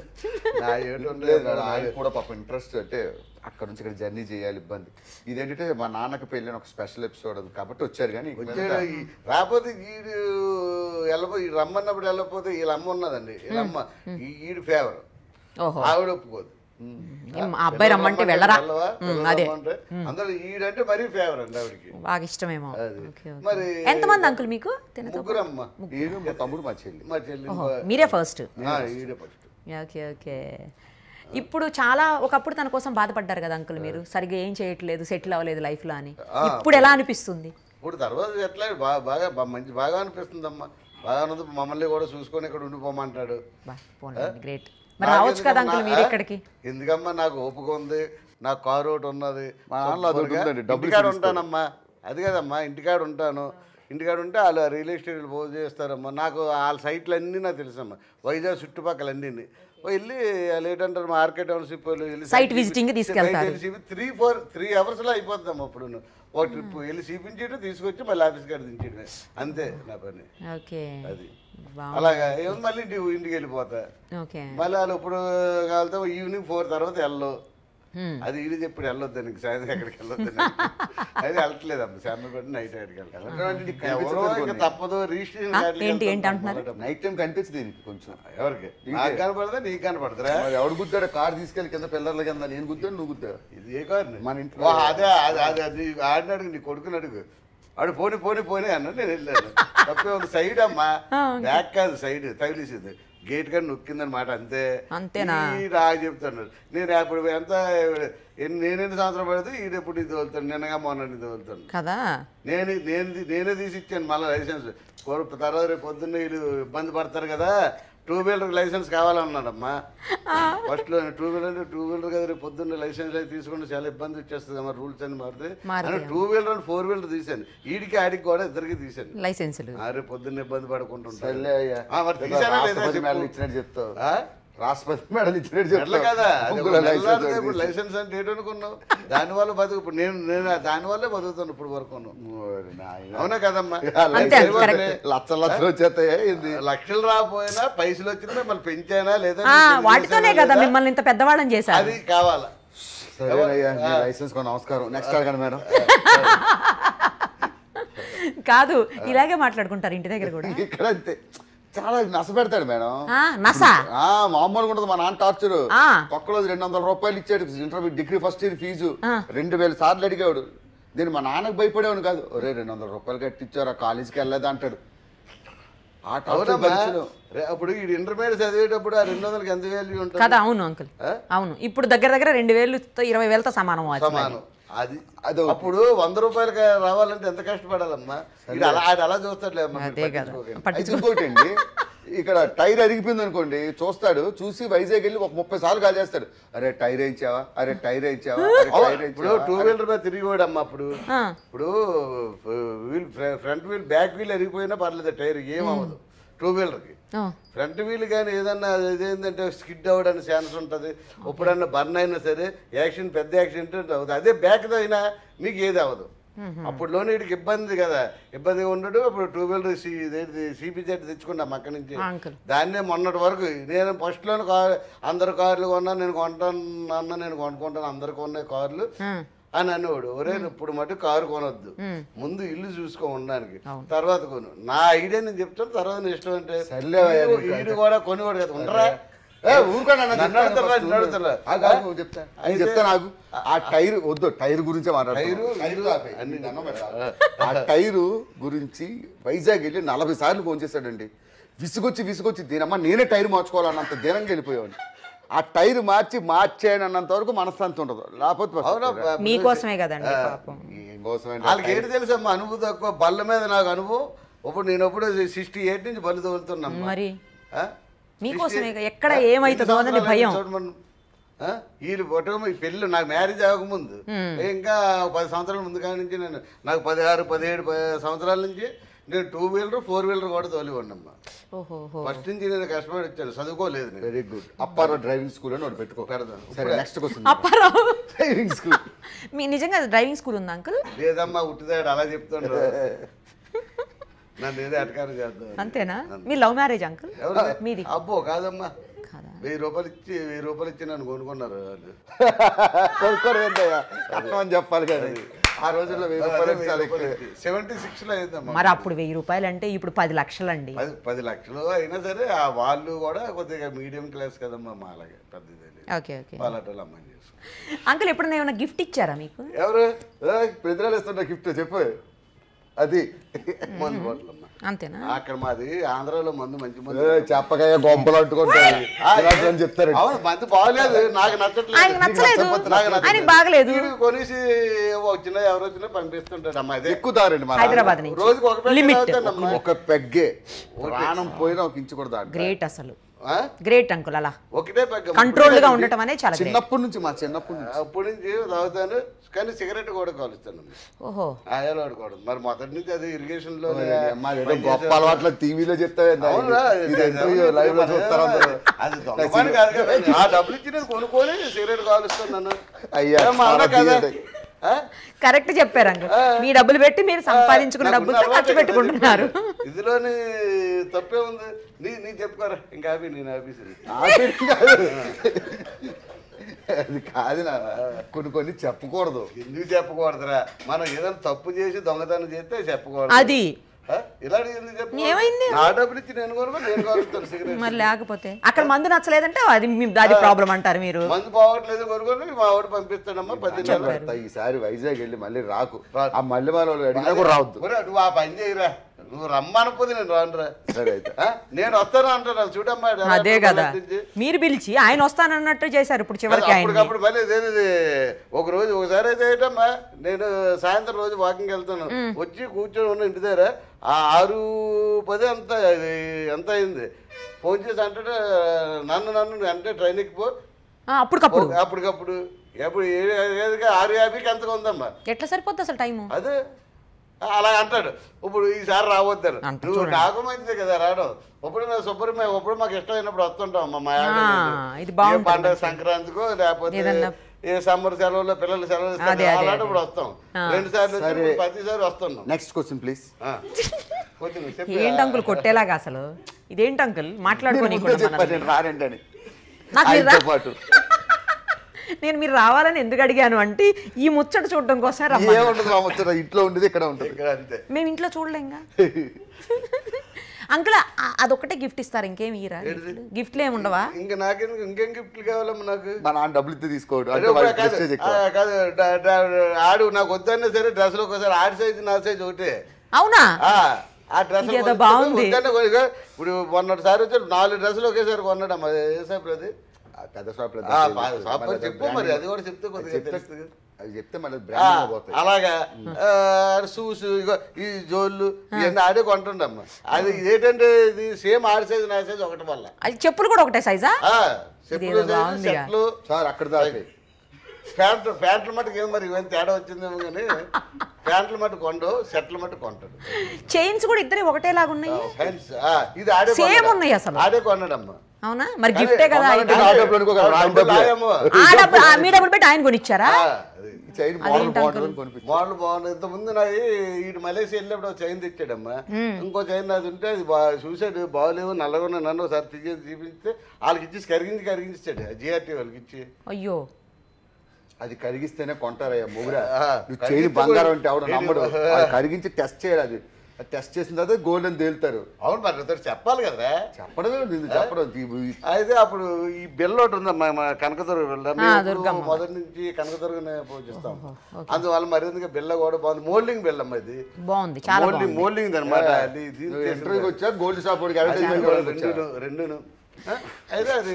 నా ఏటో లేదు మేడం, ఆయనకు కూడా పాప ఇంట్రెస్ట్ అంటే అక్కడ నుంచి ఇక్కడ జర్నీ చేయాలి ఇబ్బంది ఇదేంటంటే మా నాన్నకి పెళ్ళిన ఒక స్పెషల్ ఎపిసోడ్ అది కాబట్టి వచ్చారు కానీ ఇక వచ్చాడు మిగతా- ఈ- రాకపోతే ఈడు వెళ్ళపో ఈ రమ్మన్నప్పుడు వెళ్ళకపోతే వీళ్ళ అమ్మ ఉన్నదండి వీళ్ళమ్మ ఈ- ఈడు ఫేవర్ ఓహో ఆవిడ ఒప్పుకోదు ఏం మా అబ్బాయి రమ్మంటే వెళ్ళరా వెళ్ళవా? ఉమ్, అదే రమ్మంటే అందులో ఈడంటే మరీ ఫేవర్ అండి ఆవిడకి బాగా ఇష్టమేమో అది. Okay, okay. మరి ఎంతమంది అంకుల్ మీకు తినతో ముగ్గురమ్మ నేను మా తమ్ముడు మా చెల్లి మా చెల్లి ఓహో, మీరే ఫస్ట్ ఆ, ఈడే ఫస్ట్ ఓకే ఓకే ఇప్పుడు చాలా ఒకప్పుడు తన కోసం బాధపడ్డారు కదా అంకుల్ మీరు సరిగ్గా ఏం చేయట్లేదు సెటిల్ అవ్వలేదు లైఫ్లో అని ఇప్పుడు ఎలా అనిపిస్తుంది ఇప్పుడు తర్వాత ఎట్లా బాగా బాగా బా- మంచి బాగా అనిపిస్తుందమ్మా బాగా ఉన్నది మమ్మల్ని కూడా చూసుకొని ఇక్కడ ఉండిపోమంటాడు బా పోన్లేండి గ్రేట్ మరి రావచ్చు కదా అంకుల్ మీరు ఇక్కడికి ఎందుకమ్మా నాకు ఓపిక ఉంది నాకు కారు ఒకటి ఉన్నది మా నాన్నలో అది ఒకటి శుభ్రంగా ఉందండి, డబ్బులు ఇంటికాడ ఇచ్చి ఉంటానమ్మా అది కదమ్మా ఇంటికాడ ఉంటాను ఇంటికాడ ఉంటే వాళ్ళు రియల్ ఎస్టేట్ పోగు చేస్తారమ్మా నాకు వాళ్ళ సైట్లు అన్నీ నాకు తెలుసమ్మా వైజాగ్ చుట్టుపక్కల అన్నీ వెళ్ళి వాళ్ళు ఏంటంటారు మార్కెట్ టౌన్షిప్ వెళ్ళి Site visiting కి తీసుకెళ్తారు. త్రీ ఫోర్ త్రీ అవర్స్లో అయిపోతుందమ్మా అప్పుడు ఒక ట్రిప్ వెళ్ళి చూపించేయడం తీసుకొచ్చి మళ్ళీ ఆఫీస్ కాడ దించేయడం అంతే నా పని ఓకే అది బా అలాగా ఏమో మళ్ళీ ఇంటికి ఇంటికి వెళ్ళిపోతా ఓకే మళ్ళీ వాళ్ళు ఇప్పుడు కావాలితే ఈవినింగ్ ఫోర్ తర్వాత వెళ్ళవు Hmm. అది ఇది ఇప్పుడు వెళ్ళొద్దు నీకు సాయంత్రం ఎక్కడికి వెళ్ళొద్దు అది వెళ్ళట్లేదు అమ్మ సాయంత్రం పెట్టి నైట్ ఎక్కడికి వెళ్ళడం అంటే నీకు వెళ్ళాలి ఎవరో కనిపించదు ఇంకా కొన్ని. తప్పదు రిజిస్ట్రేషన్ ఆ, కార్డులకి ఏంటి, ఏంటి వెళ్తాం అంటున్నారు? మొదట. నైట్ టైం కనిపించదు దీనికి కొంచెం ఎవరికి నాకు కనపడదా నీకు కనపడదురా మరి ఎవడు గుద్దాడు కార్ తీసుకెళ్ళి కింద పిల్లర్ల కింద నేను గుద్దాను నువ్వు గుద్దా ఇది ఏ కారు మన ఇంట్లో- ఓ, అదే అది అది అది ఆడిని అడుగు నీ కొడుకుని అడుగు ఆడు పోని పోని పోని అన్న నేను వెళ్ళాను తప్పే ఉంది సైడ్ అమ్మా బ్యాక్ కాదు సైడ్ తగిలేసింది గేట్ కానీ నొక్కిందనమాట అంతే అంతేనా? ఈ నాకు చెప్తున్నారు నేను అప్పుడు ఎంత ఎన్ని నేనెన్ని సంవత్సరం పడితే ఈడు ఎప్పుడు ఇది తోలుతాను నిన్నగా మొన్న ఇది తోలుతాను కదా నేను నేను నేనే తీసి ఇచ్చాను మళ్ళీ లైసెన్స్ కోరు తర్వాత రేపు పొద్దున్న వీళ్ళు ఇబ్బంది పడతారు కదా టూ వీలర్ లైసెన్స్ కావాలన్నాడమ్మా ఫస్ట్ లో టూ వీలర్ టూ వీలర్ కదా రేపు పొద్దున్న లైసెన్స్ అయితే తీసుకుంటే చాలా ఇబ్బంది వచ్చేస్తుంది అమ్మా రూల్స్ అని మారితే మారుతాయి. Two wheeler and four wheeler తీసాను ఈడికి ఆడికి కూడా ఇద్దరికి తీసాను లైసెన్సులు ఆ, రేపు పొద్దున్న ఇబ్బంది పడుకుంటుంటాను సర్లే అయ్యా. ఆ, మరి తీసానా లేదా రాష్ట్రపతి చెప్పు. మెడల్ ఇచ్చినట్టు చెప్తావు ఆ? రాష్ట్రపతి మెడల్ ఇచ్చినట్టు ఎట్లా చెప్తావు కదా అది ముగ్గుల ఒక లైసెన్స్ నెలలాడితే ఇప్పుడు తీసి. లైసెన్స్ అంటే ఏంటనుకున్నావు దానివల్ల బతుకు ఇప్పుడు నేను నేను దాని వల్లే బతుకుతాను ఇప్పుడు వరకు ఓరి నాయనా. అవునా కదమ్మా అంతే, లైఫ్ correct. అయిపోతే లక్షలు లక్షలు వచ్చేస్తాయా ఏంది లక్షలు రాకపోయినా పైసలు వచ్చినా మళ్ళీ పెంచానా లేదా ఆ, నీకు వాటితోనే చేశానా కదా లేదా? మిమ్మల్ని ఇంత పెద్దవాళ్ళని చేశారు అది కావాలా సరేనయ్యా మీ లైసెన్స్ కో నమస్కారం నెక్స్ట్ అడగండి మేడం కాదు ఇలాగే మాట్లాడుకుంటారు ఇంటి దగ్గర కూడా ఇక్కడ అంతే చాలా నస పెడతాడు మేడం ఆ, నస ఆ మామూలుగా ఉండదు మా నాన్న టార్చర్ ఆ. ఒక్కలో రెండు వందల రూపాయలు ఇచ్చాడు intermediate degree first year fees ఆ. రెండు వేల సార్లు అడిగాడు నేను మా నాన్నకు భయపడేవాడు కాదు ఒరే రెండు వందల రూపాయలు కట్టించారా కాలేజీకి వెళ్ళలేదు అంటాడు ఆ టార్చర్ అవునమ్మా భరించలేం. రే- అప్పుడు ఈ ఇంటర్మీడియట్ చదివేటప్పుడు ఆ రెండు వందలకి ఎంత వాల్యూ ఉంటుంది కదా అవును అంకుల్ ఆ? అవును ఇప్పుడు దగ్గర దగ్గర రెండు వేలుతో ఇరవై వేలతో సమానం అది మరి. సమానం అది అదో- అప్పుడు వంద రూపాయలకి రావాలంటే ఎంత కష్టపడాలమ్మా ఇది అలా ఆయన అలా చూస్తాడులే అమ్మా, మీరు అదే కదా పట్టించుకోకండి. అయితే పట్టించుకో ఇంకోటి అండి ఇక్కడ టైర్ అరిగిపోయింది అనుకోండి చూస్తాడు చూసి వైజాగ్ వెళ్ళి ఒక ముప్పై సార్లు కాల్ చేస్తాడు అరే టైర్ వేయించావా అరే టైర్ వేయించావా అరే అవును, టైర్ ఇప్పుడు వేయించావా టూ వీలర్ మీద తిరిగిపోయాడు అమ్మా అప్పుడు ఆ, ఇప్పుడు wheel front wheel back wheel అరిగిపోయినా పర్లేదు టైర్ ఏమవ్వదు టూ వీలర్కి ఆ, ఫ్రంట్ వీల్ కానీ ఏదన్నా ఇదేంటంటే స్కిడ్ అవ్వడానికి ఛాన్స్ ఉంటుంది ఎప్పుడన్నా బర్న్ అయినా సరే యాక్సిడెంట్ పెద్ద యాక్సిడెంట్ అవుతుంది అదే బ్యాక్ అయినా మీకు ఏది అవ్వదు అప్పుడులోనే వీడికి ఇబ్బంది కదా ఇబ్బందిగా ఉండడు అప్పుడు టూ వీలర్ సి ఇదేంటి సిపి జెట్ తెచ్చుకున్నాం అక్కడి నుంచి ఆ, అంకుల్ దాన్నే మొన్నటి వరకు నేను ఫస్ట్లోనే కార్ అందరు కార్లు కొన్నా నేను కొంటాను అన్న నేను కొనుక్కుంటాను అందరు కొన్నాయి కార్లు ఆ, అని అనేవాడు ఒరే ఇప్పుడు మటు కారు కొనొద్దు ఉమ్. ముందు ఇల్లు చూసుకో ఉండడానికి అవును. తర్వాత కొను నా ఐడియా నేను చెప్తాను తర్వాత నీ ఇష్టం అంటే సర్లేవయ్యా ఈడు- నీకు ఈడు కూడా కొనివాడు కదా ఉండరా ఏ, ఊరుకోండి అన్న, నన్ను చెప్తాను అడుగుతారా, first నిన్ను అడుగుతారా? ఆగు, ఆగు, చెప్తా ఆయన అయితే- చెప్తా నాకు ఆ టైర్ వద్దు టైర్ గురించే మాట్లాడుతున్నా. టైరు, టైరు ఇల్లు, ఆపేయ్. అన్ని దండం పెట్టాలి. ఆ టైరు గురించి వైజాగ్ వెళ్ళి నలభై సార్లు ఫోన్ చేశాడండి విసుగొచ్చి విసుగొచ్చి దీనమ్మ నేనే టైర్ మార్చుకోవాలన్నంత దీనంగా వెళ్ళిపోయాడు ఆ టైర్ మార్చి మార్చేయనన్నంత వరకు మనశ్శాంతి ఉండదు లేకపోతే బస్ అవునా ఎక్కదు. మీకోసమే కదండి పాపం ఏం కోసం అండి? వాళ్ళకి ఏంటి తెలుసమ్మా అనుభవం తక్కువ బల్ల మీద నాకు అనుభవం ఇప్పుడు నేను ఎప్పుడు సిక్స్టీ ఎయిట్ నుంచి బళ్ళు తోలుతున్నాం మరి మీకోసమే కదా. ఎక్కడ ఏమైతుందో అని భయం. వీళ్ళు పుట్టకము ఈ పెళ్ళి నాకు మ్యారేజ్ అవ్వకముందు ఇంకా పది సంవత్సరాల ముందు కాడి నుంచి నేను నాకు పదిహారు పదిహేడు ప- సంవత్సరాల నుంచి నేను టూ వీలర్ ఫోర్ వీలర్ కూడా తోలి ఉండమ్మా ఓహో ఫస్ట్ నుంచి నేను కష్టపడి వచ్చాను చదువుకోలేదు నేను very good Apparao driving school అని ఒకటి పెట్టుకో పెడతాను సరే next question Apparao driving school మీ నిజంగా డ్రైవింగ్ స్కూల్ ఉందా అంకుల్ లేదమ్మా ఉట్టిదాడు అలా చెప్తుండ్రు నన్ను ఏదో అటకారం చేద్దాం అంతేనా మీ లవ్ మ్యారేజ్ అంకుల్ ఎవరు? మీది అబ్బో కాదమ్మా కాదా వెయ్యి రూపాయలు ఇచ్చి వెయ్యి రూపాయలు ఇచ్చి నన్ను కొనుక్కున్నారు వాళ్ళు కొనుక్కోరు ఏంటయ్యా అర్థం అని చెప్పాలి కదా ఆ రోజుల్లో వెయ్యి రూపాయలు చాలా ఎక్కువ సెవెంటీ సిక్స్ లో అయిందమ్మా మరి అప్పుడు వెయ్యి రూపాయలు అంటే ఇప్పుడు పది లక్షలండి పది పది లక్షలు అయినా సరే ఆ వాళ్ళు కూడా కొద్దిగా మీడియం క్లాస్ కదమ్మా మా అలాగే పెద్దది ఓకే ఓకే వాళ్ళ అమ్మాయి చేసుకో అంకుల్ ఎప్పుడైనా ఏమైనా గిఫ్ట్ ఇచ్చారా మీకు ఎవరు పెద్దలు ఇస్తున్న గిఫ్ట్ చెప్పు అది మందు బాటిల్ అమ్మా అంతేనా అక్కడ మాది ఆంధ్రాలో మందు మంచి ఏ, మందు చెప్పకాయ గొప్పలు అంటుకుంటాయి ఆ, ఇలాంటివి అని చెప్తారు అవును మందు బాగలేదు నాకు నచ్చట్లేదు ఆయనకు నచ్చలేదు నాకు నచ్చలేదు. ఆయనకు బాగలేదు వీడు కొనేసి వచ్చినా ఎవరు వచ్చినా పంపిస్తుంటాడు అమ్మా అదే ఎక్కుతారండి మన హైదరాబాద్ నుంచి రోజుకి ఒక ప్యాకెట్ లిమిట్ తాగుతానమ్మా. ఒక పెగ్గే ప్రాణం పోయినా ఒక ఇంచు కూడా దాంట్లో గ్రేట్ అసలు ఆ? గ్రేట్ అంకుల్ అలా ఒకటే పెగ్గ కంట్రోల్ గా ఉండటం అనేది చాలా గ్రేట్ చిన్నప్పటి నుంచి మా చిన్నప్పటి నుంచి అప్పటి నుంచి తాగుతాను కానీ సిగరెట్ కూడా కాలుస్తాను ఓహో ఆయాలు వాడుకోవడం మరి మొదటి నుంచి అది ఇరిగేషన్ లో అమ్మా, ఏదో గొప్ప అలవాట్ల టీవీలో చెప్తావే ఇది ఇంటర్వ్యూ లైవ్ లో చూస్తారు అందరూ అది దొంగ పని కాదు కదా. ఆ డబ్బులు ఇచ్చినది కొనుక్కొని సిగరెట్ కాలుస్తున్నాను అయ్యా, ఏమ్మా, అవునా చాలా కదా తీయటి. ఆ? కరెక్ట్ చెప్పారు అంకుల్ మీ డబ్బులు పెట్టి మీరు సంపాదించుకున్న నాకు డబ్బులతో ఉన్న ఖర్చు అలవాటే పెట్టుకుంటున్నారు కదా చెప్పేది. ఇందులోని తప్పే ఉంది నీ నీ చెప్పుకోరా ఇంకా ఆపి నేను ఆఫీసు ఆపేది కాదు. అది కాదు నా కొన్ని కొన్ని చెప్పకూడదు ఎందుకు చెప్పకూడదురా మనం ఏదైనా తప్పు చేసి దొంగతనం చేస్తే చెప్పకూడదు అది ఆ? ఇలాంటి ఎందుకు చెప్పకూడదు? ఏమైంది? నా డబ్బులు ఇచ్చి నేను కొనుక్కో నేను కొనుక్తాను సిగరెట్ మరి లేకపోతే అక్కడ మందు నచ్చలేదంటే అది మీ- అది ప్రాబ్లం అంటారు మీరు మందు పోవట్లేదు కొనుక్కొని మా వాడు పంపిస్తాడమ్మా పది నెలలు పెడతా ఈసారి వైజాగ్ వెళ్ళి మళ్ళీ రాకు ఆ మళ్ళీ వాళ్ళు అడిగినా కూడా రావద్దు ఒరే, నువ్వు ఆ పని చేయరా నువ్వు రమ్మనపోతే నేను రానురా సరే అయితే ఆ? నేను వస్తాను అంటాను చూడమ్మా ఎలా అదే ఎప్పుడు కదా నటించి. మీరు పిలిచి ఆయన వస్తానన్నట్టు చేశారు ఇప్పుడు చివరికి ఆయన అప్పటికప్పుడు మళ్ళీ ఇదేనిది ఒక రోజు ఒకసారి అయితే ఏంటమ్మా నేను సాయంత్రం రోజు వాకింగ్ వెళ్తాను వచ్చి కూర్చొని ఉన్న ఇంటి దగ్గర ఆ ఆరు పది అంత ఇది ఎంత అయింది ఫోన్ చేసి అంటే నన్ను నన్ను అంటే ట్రైన్ ఎక్కిపో అప్పటికప్పుడు అప్పటికప్పుడు ఎప్పుడు ఏ- ఏదిగా ఆరు యాభైకి ఎంతగా ఉందమ్మా ఎట్లా సరిపోద్ది అసలు టైము అదే అలా అంటాడు ఇప్పుడు ఈసారి రావద్దాను అంత నువ్వు నాకు మంచిదే కదా రావడం ఇప్పుడు మేము శుభ్రం మేము ఇప్పుడు మాకు ఇష్టమైనప్పుడు వస్తుంటాం అమ్మా మా ఆవిడ ఆ, నేను. ఇది ఏ బాగుంటుంది పండగ సంక్రాంతికో లేకపోతే ఏదన్నా- ఏ సమ్మర్ సెలవుల్లో పిల్లలు సెలవులు ఇస్తారు అదే, కదా, అదే, అలాంటప్పుడు వస్తాం రెండు సార్లు వచ్చి సరే. ఇప్పుడు ప్రతిసారి వస్తున్నాం నెక్స్ట్ క్వశ్చన్ ప్లీజ్ ఆ. కొంచెం చెప్పు. ఏంటి అంకుల్ కొట్టేలాగా అసలు ఇదేంటి అంకుల్ మాట్లాడుకోని చెప్పాను నేను రానండి అని నాకు మీరు రా- ఆయనతో పాటు నేను మీరు రావాలని ఎందుకు అడిగాను అంటే ఈ ముచ్చట చూడడం కోసం రమ్మన్నా ఏముండదు మా ముచ్చట ఇంట్లో ఉండేది ఇక్కడ ఉంటుంది ఇక్కడ అంతే మేము ఇంట్లో చూడలేంగా అంకుల్ ఆ- అదొక్కటే గిఫ్ట్ ఇస్తారు ఇంకేం ఇయ్యరా గిఫ్ట్లు ఏమి ఉండవా ఇంకా నాకేం ఇంకేం గిఫ్ట్లు కావాలమ్మా నాకు మా నాన్న డబ్బులు ఇస్తే తీసుకోడు అదే అంటే ఇప్పుడు వాడి కాదు prestige ఆ, ఎక్కువ కాదు డ- డ- ఆడు నాకు వద్దన్నా సరే డ్రెస్లో ఒకసారి ఆడి సైజు నా సైజు ఒకటే అవునా ఆ, ఆ డ్రెస్ ఇదేదో బాగుంది. ఇప్పుడు మొన్నటిసారి వచ్చాడు నాలుగు డ్రెస్సులు ఒకేసారి కొన్నాడు అమ్మా ఏ షాప్ అది ఆ పెద్ద షాప్ ఆ, పా- షాప్ పేరు చెప్పు మరి అది కూడా చెప్తే కొద్దిగా తెలుస్తుంది అది చెప్తే మళ్ళీ ఆ, బ్రాండ్ పోతాయి అలాగా షూస్ ఇగో ఈ జోళ్ళు ఇవన్నీ ఆడే కొంటుండమ్మా అది ఏంటంటే ఇది సేమ్ ఆడి సైజు నా సైజు ఒకటి వల్ల అది చెప్పులు కూడా ఒకటే సైజా ఆ, చెప్పులు ఇదేదో బాగుందిగా. షర్ట్లు సార్ అక్కడ దాకా ప్యాంట్ ప్యాంట్ల మట్టుకు ఏం మరి ఇవన్నీ తేడా వచ్చిందేమో కానీ ప్యాంట్ల మట్టు కొండు షర్ట్ల మట్టు కొంటాడు చైన్స్ కూడా ఇద్దరు ఒకటేలాగా ఉన్నాయి ఫ్యాన్స్, ఆ, ఇది ఆడే Same కొన్నాడు. ఉన్నాయి అసలు. ఆడే కొన్నాడమ్మా అవునా మరి గిఫ్టే కదా కొనాలంటే అయితే. నా డబ్బులు అనుకో, రాని డబ్బులు డబ్బులే. లాగేమో. ఆ డబ్బులు ఆ మీ డబ్బులు పెట్టి ఆయన కొనిచ్చారా ఆ, అది. ఈ చైన్ అదేంటి మోడల్ uncle? బాగుంటుంది కొనిపించు మోడల్ బాగుంది ఇంత ముందు నాది ఇటు మలేసియా వెళ్ళినప్పుడు ఒక చైన్ తెచ్చాడమ్మా ఇంకో చైన్ నాది ఉంటే అది బా చూసాడు బాగోలేవు నల్లగా ఉన్న నన్ను ఒకసారి తీసి చూపిస్తే వాళ్ళకి ఇచ్చేసి కరిగించి కరిగించాడు జిఆర్టీ వాళ్ళకి ఇచ్చి అయ్యో అది కరిగిస్తేనే కొంటారయ్యా మొగురా ఆ, నువ్వు కరిగిస్తే చైన్ బంగారం అంటే కూడా- ఆవిడ నమ్మడు అది కరిగించి టెస్ట్ చేయాలి అది అది టెస్ట్ చేసిన తర్వాత గోల్డ్ అని తేలుతారు అవును మరి ఇద్దరు చెప్పాలి కదరా చెప్పడమే నిన్ను చెప్పడం ఈ- అయితే అప్పుడు ఈ బిల్ల ఒకటి ఉందమ్మా మా కనకదుర్గ బిల్ల ఆ, మేము ఎప్పుడూ దుర్గమ్మ. మొదటి నుంచి కనకదుర్గనే పూజిస్తాం అందువల్ల మరింతగా బిల్ల కూడా బాగుంది మోల్డింగ్ బిల్లమ్మ ఇది బాగుంది చాలా మోల్డింగ్ బాగుంది మోల్డింగ్ అనమాట అది దీని నువ్వు చేసింది. ఇంటర్వ్యూకి వచ్చా గోల్డ్ షాప్ వాడికి అడ్వర్టైజ్మెంట్ రెండును వచ్చా రెండును రెండును ఆ? అయితే అది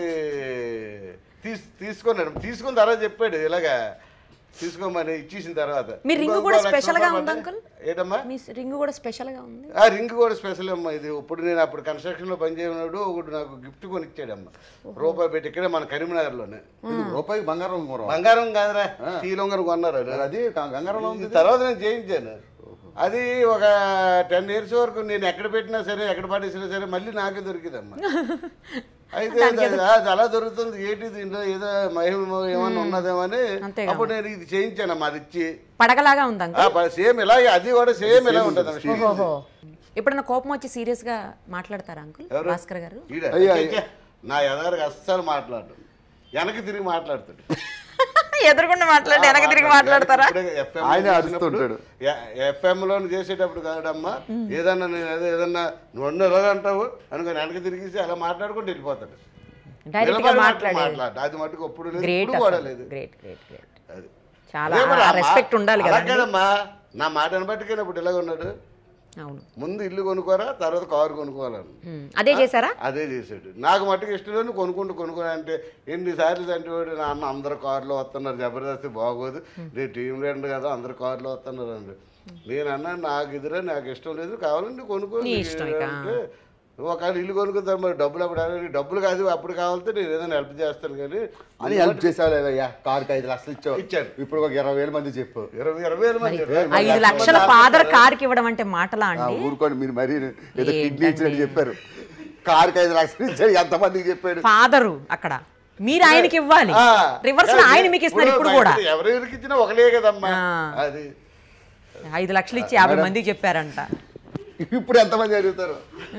తీస్ తీసుకున్నాడు తీసుకున్న తర్వాత చెప్పాడు ఇలాగా తీసుకోమని ఇచ్చేసిన తర్వాత మీ రింగ్ ఇంకో- కూడా ఇంకో లక్ష స్పెషల్ గా రూపాయలు ఉంది పడ్డాయి. అంకుల్ ఏంటమ్మా మీ రింగ్ కూడా స్పెషల్ గా ఉంది ఆ రింగ్ కూడా స్పెషల్ అమ్మా ఇది ఇప్పుడు నేను అప్పుడు కన్స్ట్రక్షన్ లో పనిచేయనప్పుడు ఒకటి నాకు గిఫ్ట్ కొని ఇచ్చాడమ్మా రూపాయి పెట్టి ఇక్కడే మన కరీంనగర్ లోనే ఇది రూపాయికి బంగారం కొనవా? బంగారం కాదురా స్టీల్ కొన్నారు అది. మరి అది క- గంగారంలో ఉంది ఇది తర్వాత నేను చేయించాను అది ఒక టెన్ ఇయర్స్ వరకు నేను ఎక్కడ పెట్టినా సరే ఎక్కడ పడేసినా సరే మళ్ళీ నాకే దొరికిదమ్మా అయితే అది అది అలా దొరుకుతుంది ఏంటి దీంట్లో ఏదో మహిమ ఏమన్నా ఉన్నదేమో అని అంతేగా. అప్పుడు నేను ఇది చేయించానమ్మా అది ఇచ్చి పడగలాగా ఉంది అంకుల్ సేమ్ ఇలాగే అది కూడా సేమ్ ఇలా ఉంటుంది ఓహో ఎప్పుడన్నా కోపం వచ్చి సీరియస్ గా మాట్లాడతారా అంకుల్ ఎవరు? భాస్కర్ గారు ఈడ. అయ్యా, ఛే, ఛే. నా ఎదరికి అస్సలు మాట్లాడు వెనక్కి తిరిగి మాట్లాడుతాడు ఎదురుకుండా మాట్లాడి వెనక తిరిగి మాట్లాడతారా ఇప్పుడే FM లో ఆయనే చేసినప్పుడు, అరుస్తుంటాడు. ఎ- FM లో చేసేటప్పుడు కాదమ్మా ఏదన్నా నేను ఏదో ఏదన్నా నువ్వు అన్న ఎలా అంటావు అనుకుని వెనక్కి తిరిగేసి అలా మాట్లాడుకుంటూ వెళ్ళిపోతాడు డైరెక్ట్ గా నిలబడి మాట్లాడేది మాట్లాడు అది మటుకు ఒప్పుడు లేదు గ్రేట్ ఇప్పుడు కూడా లేదు గ్రేట్ గ్రేట్ గ్రేట్ అది చాలా అదే మరి ఆ మా- రెస్పెక్ట్ ఉండాలి అలా కదా కదమ్మా నా మాటను బట్టి ఇప్పుడు ఇలాగ ఉన్నాడు అవును ముందు ఇల్లు కొనుక్కోరా తర్వాత కారు కొనుక్కోవాలని ఉమ్, అదే చేశారా అదే చేశాడు నాకు మట్టుకు ఇష్టం లేదు కొనుక్కుంటూ కొనుక్కొని అంటే ఎన్నిసార్లు అంటే వాడు నాన్న అందరు కారులో వస్తున్నారు జబర్దస్త్ బాగోదు నేను టీం లీడర్ కదా అందరు కారులో వస్తున్నారు అండి నేను అన్నా నాకు ఎదురే నాకు ఇష్టం లేదు కావాలంటే కొనుక్కో నీ ఇష్టం ఇక. అంటే ఒకవేళ ఇల్లు కొనుక్కుంటారు మరి డబ్బులు అప్పుడు అడగాలి. డబ్బులు కాదు అప్పుడు కావాలంటే నేను ఏదైనా హెల్ప్ చేస్తాను కానీ అని హెల్ప్ చేసావులేదయ్యా కార్కి ఐదు లక్షలు ఇచ్చావు ఇచ్చాను. ఇప్పుడు ఒక ఇరవై వేల మంది చెప్పు ఇరవై ఇరవై వేల మంది ఐదు లక్షల ఫాదర్ కార్కి ఇవ్వడం అంటే మాటలా ఆ, అండి ఊరుకోండి మీరు మరీ ఏదో కిడ్నీ ఇచ్చినట్టు చెప్పారు కార్కి ఐదు లక్షలు ఇచ్చాడు ఎంతమందికి చెప్పాడు ఫాదరు అక్కడ మీరు ఆయనకి ఇవ్వాలి ఆ, రివర్స్ లో ఆయన మీకు ఇస్తున్నారు ఇప్పుడు కూడా బయట ఎవరెవరికి ఇచ్చినా ఒకలే కదమ్మా ఆ. అది ఐదు లక్షలు ఇచ్చి యాభై మందికి చెప్పారంట ఇప్పుడు ఎంతమంది అడుగుతారు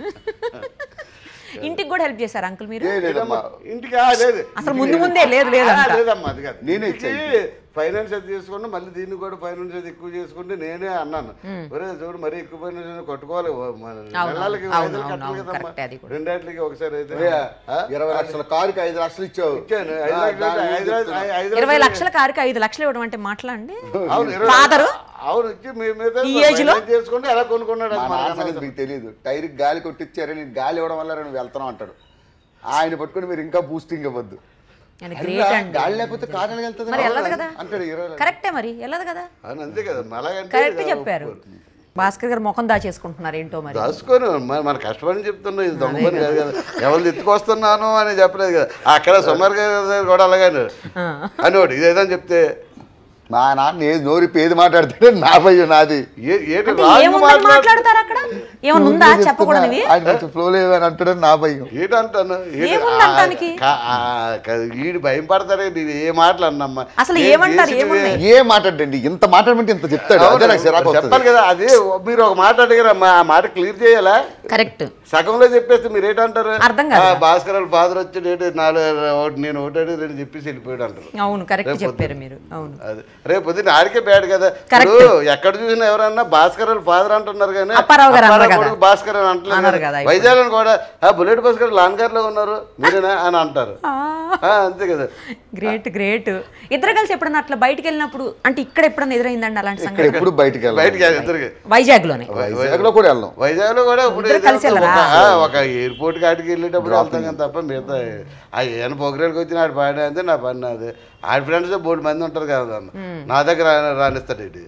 ఇంటికి కూడా హెల్ప్ చేశారు అంకుల్ మీరు ఏ లేదమ్మా ఇంటికి ఆ, లేదు అసలు ముందు ముందే లేదు లేదంట ఆ, లేదమ్మా అది కాదు నేనే ఇంటికి ఫైనాన్స్ అది చేసుకుంటే మళ్ళీ దీన్ని కూడా ఫైనాన్స్ అది ఎక్కువ చేసుకుంటే నేనే అన్నాను ఒరే చూడు మరీ ఎక్కువ ఫైనాన్స్ కట్టుకోవాలి ఓ, మన నెలలకి అవును, ఐదులు అవును, కట్టాలి అవును, కదమ్మా కరెక్టే అది కూడా. రెండేట్లకి ఒకసారి అయితే అయ్యా, ఆ? ఇరవై లక్షల కారుకి ఐదు లక్షలు ఇచ్చావు ఇచ్చాను ఐదు ఆ, లక్షలు దాన్ని ఐదు లక్షలు చెప్తున్నా. ఐదు ఇరవై లక్షలు- లక్షల కారుకి ఐదు లక్షలు ఇవ్వడం అంటే మాట్లాడండి అవును ఇరవై ఫాదరు అవును వచ్చి మీ మీద ఈ age లో? finance చేసుకుంటే ఎలా కొనుక్కున్నాడు మా అది మనకు నాన్న సంగతి అనవసరం. మీకు తెలియదు టైర్ గాలి కొట్టించారు నేను గాలి ఇవ్వడం వల్ల నువ్వు వెళ్తున్నావు అంటాడు ఆయన పట్టుకొని మీరు ఇంకా బూస్టింగ్ ఇవ్వద్దు ఆయన అన్నా, గ్రేట్ అండి గాలి లేకపోతే కారు ఎలా వెళ్తుంది మరి వెళ్ళదు కదా అంటాడు ఇరవై కరెక్టే మరి వెళ్ళదు కదా అవును అంతే కదా అలాగంటే కరెక్ట్ చెప్పారు భాస్కర్ గారు ముఖం దాచేసుకుంటున్నారు ఏంటో మరి దాచుకోను మన మన కష్టపడి చెప్తున్నా ఇది దొంగ పని కాదు కదా ఎవరు ఎత్తుకొస్తున్నాను అని చెప్పలేదు కదా అక్కడ సుమారు గారు కూడా అలాగే అనేవాడు ఇదేదని చెప్తే మా నాన్న ఏది నోరిపి ఏది మాట్లాడితే నా భయం నాది ఏ- ఏంటి అంటే రాంగ్ ఏముందని మాట్లాడు మాట్లాడతారు అక్కడ ఏమన్నా ఉందా చెప్తున్నా, చెప్పకూడనివి ఆయన కొంచెం ఫ్లో లేదు అని అంటాడు నా భయం ఏంటంటాను ఏంటి? ఏముంది అంటానికి? ఆ, కా- ఆ, కా- వీడు భయం పడతాడే నేను ఏ మాటలు అన్నమ్మా అసలు నేను ఏమంటారు? చేసింది ఏమున్నాయి? ఏ మాట్లాడండి ఇంత మాట్లాడమంటే ఇంత చెప్తాడు అదే నాకు చిరాకు వస్తుంది. చెప్పాలి కదా అది మీరు ఒక మాట అడిగారమ్మా ఆ మాట క్లియర్ చేయాలా కరెక్ట్ సగంలో చెప్పేస్తే మీరు ఏంటంటారు అర్థం కాదు. ఆ, భాస్కర్ వాళ్ళ ఫాదర్ వచ్చి ఏంటి నాలుగు ఒకటి నేను ఒకటి రెండు చెప్పేసి వెళ్ళిపోయాడు అంటారు అవును కరెక్ట్ చెప్పారు మీరు అవును అది రేపు పొద్దున్న ఆడికే బ్యాడ్ కదా Correct. ఇప్పుడు ఎక్కడ చూసినా ఎవరన్నా భాస్కర్ వాళ్ళ ఫాదర్ అంటున్నారు కానీ అప్పారావు గారు అన్నారు అప్పారావు కదా. కొడుకు భాస్కర్ అని అంటలేదు అన్నారు కదా. కదా ఇప్పుడు. వైజాగ్ కూడా ఆ బుల్లెట్ భాస్కర్ లాన్ గారిలో ఉన్నారు మీరేనా అని అంటారు ఆ, అంతే కదా గ్రేట్ గ్రేట్ ఇద్దరు కలిసి ఎప్పుడన్నా అట్లా బయటికి వెళ్ళినప్పుడు అంటే ఇక్కడ ఎప్పుడన్నా ఎదురైందండి అలాంటి ఇక్కడ సంగతి ఎప్పుడు బయటికి బయటికి వెళ్ళాలి ఇద్దరికి వైజాగ్ లోనే వైజాగ్ లో కూడా వెళ్ళాం వైజాగ్ లో కూడా ఇప్పుడు ఇద్దరు ఏదో కలిసి ఒక- వెళ్ళరా? ఆ, ఒక ఎయిర్పోర్ట్ కాడికి వెళ్ళేటప్పుడు వెళ్తాం కానీ తప్ప మిగతా ఆ ఏమైనా ప్రోగ్రామ్కి వచ్చి ఆడు పాడే అంతే నా పని నాది ఆడి ఫ్రెండ్స్ బోర్డు మంది ఉంటారు కదా అన్న నా దగ్గర రా- రానిస్తాడు ఏంటి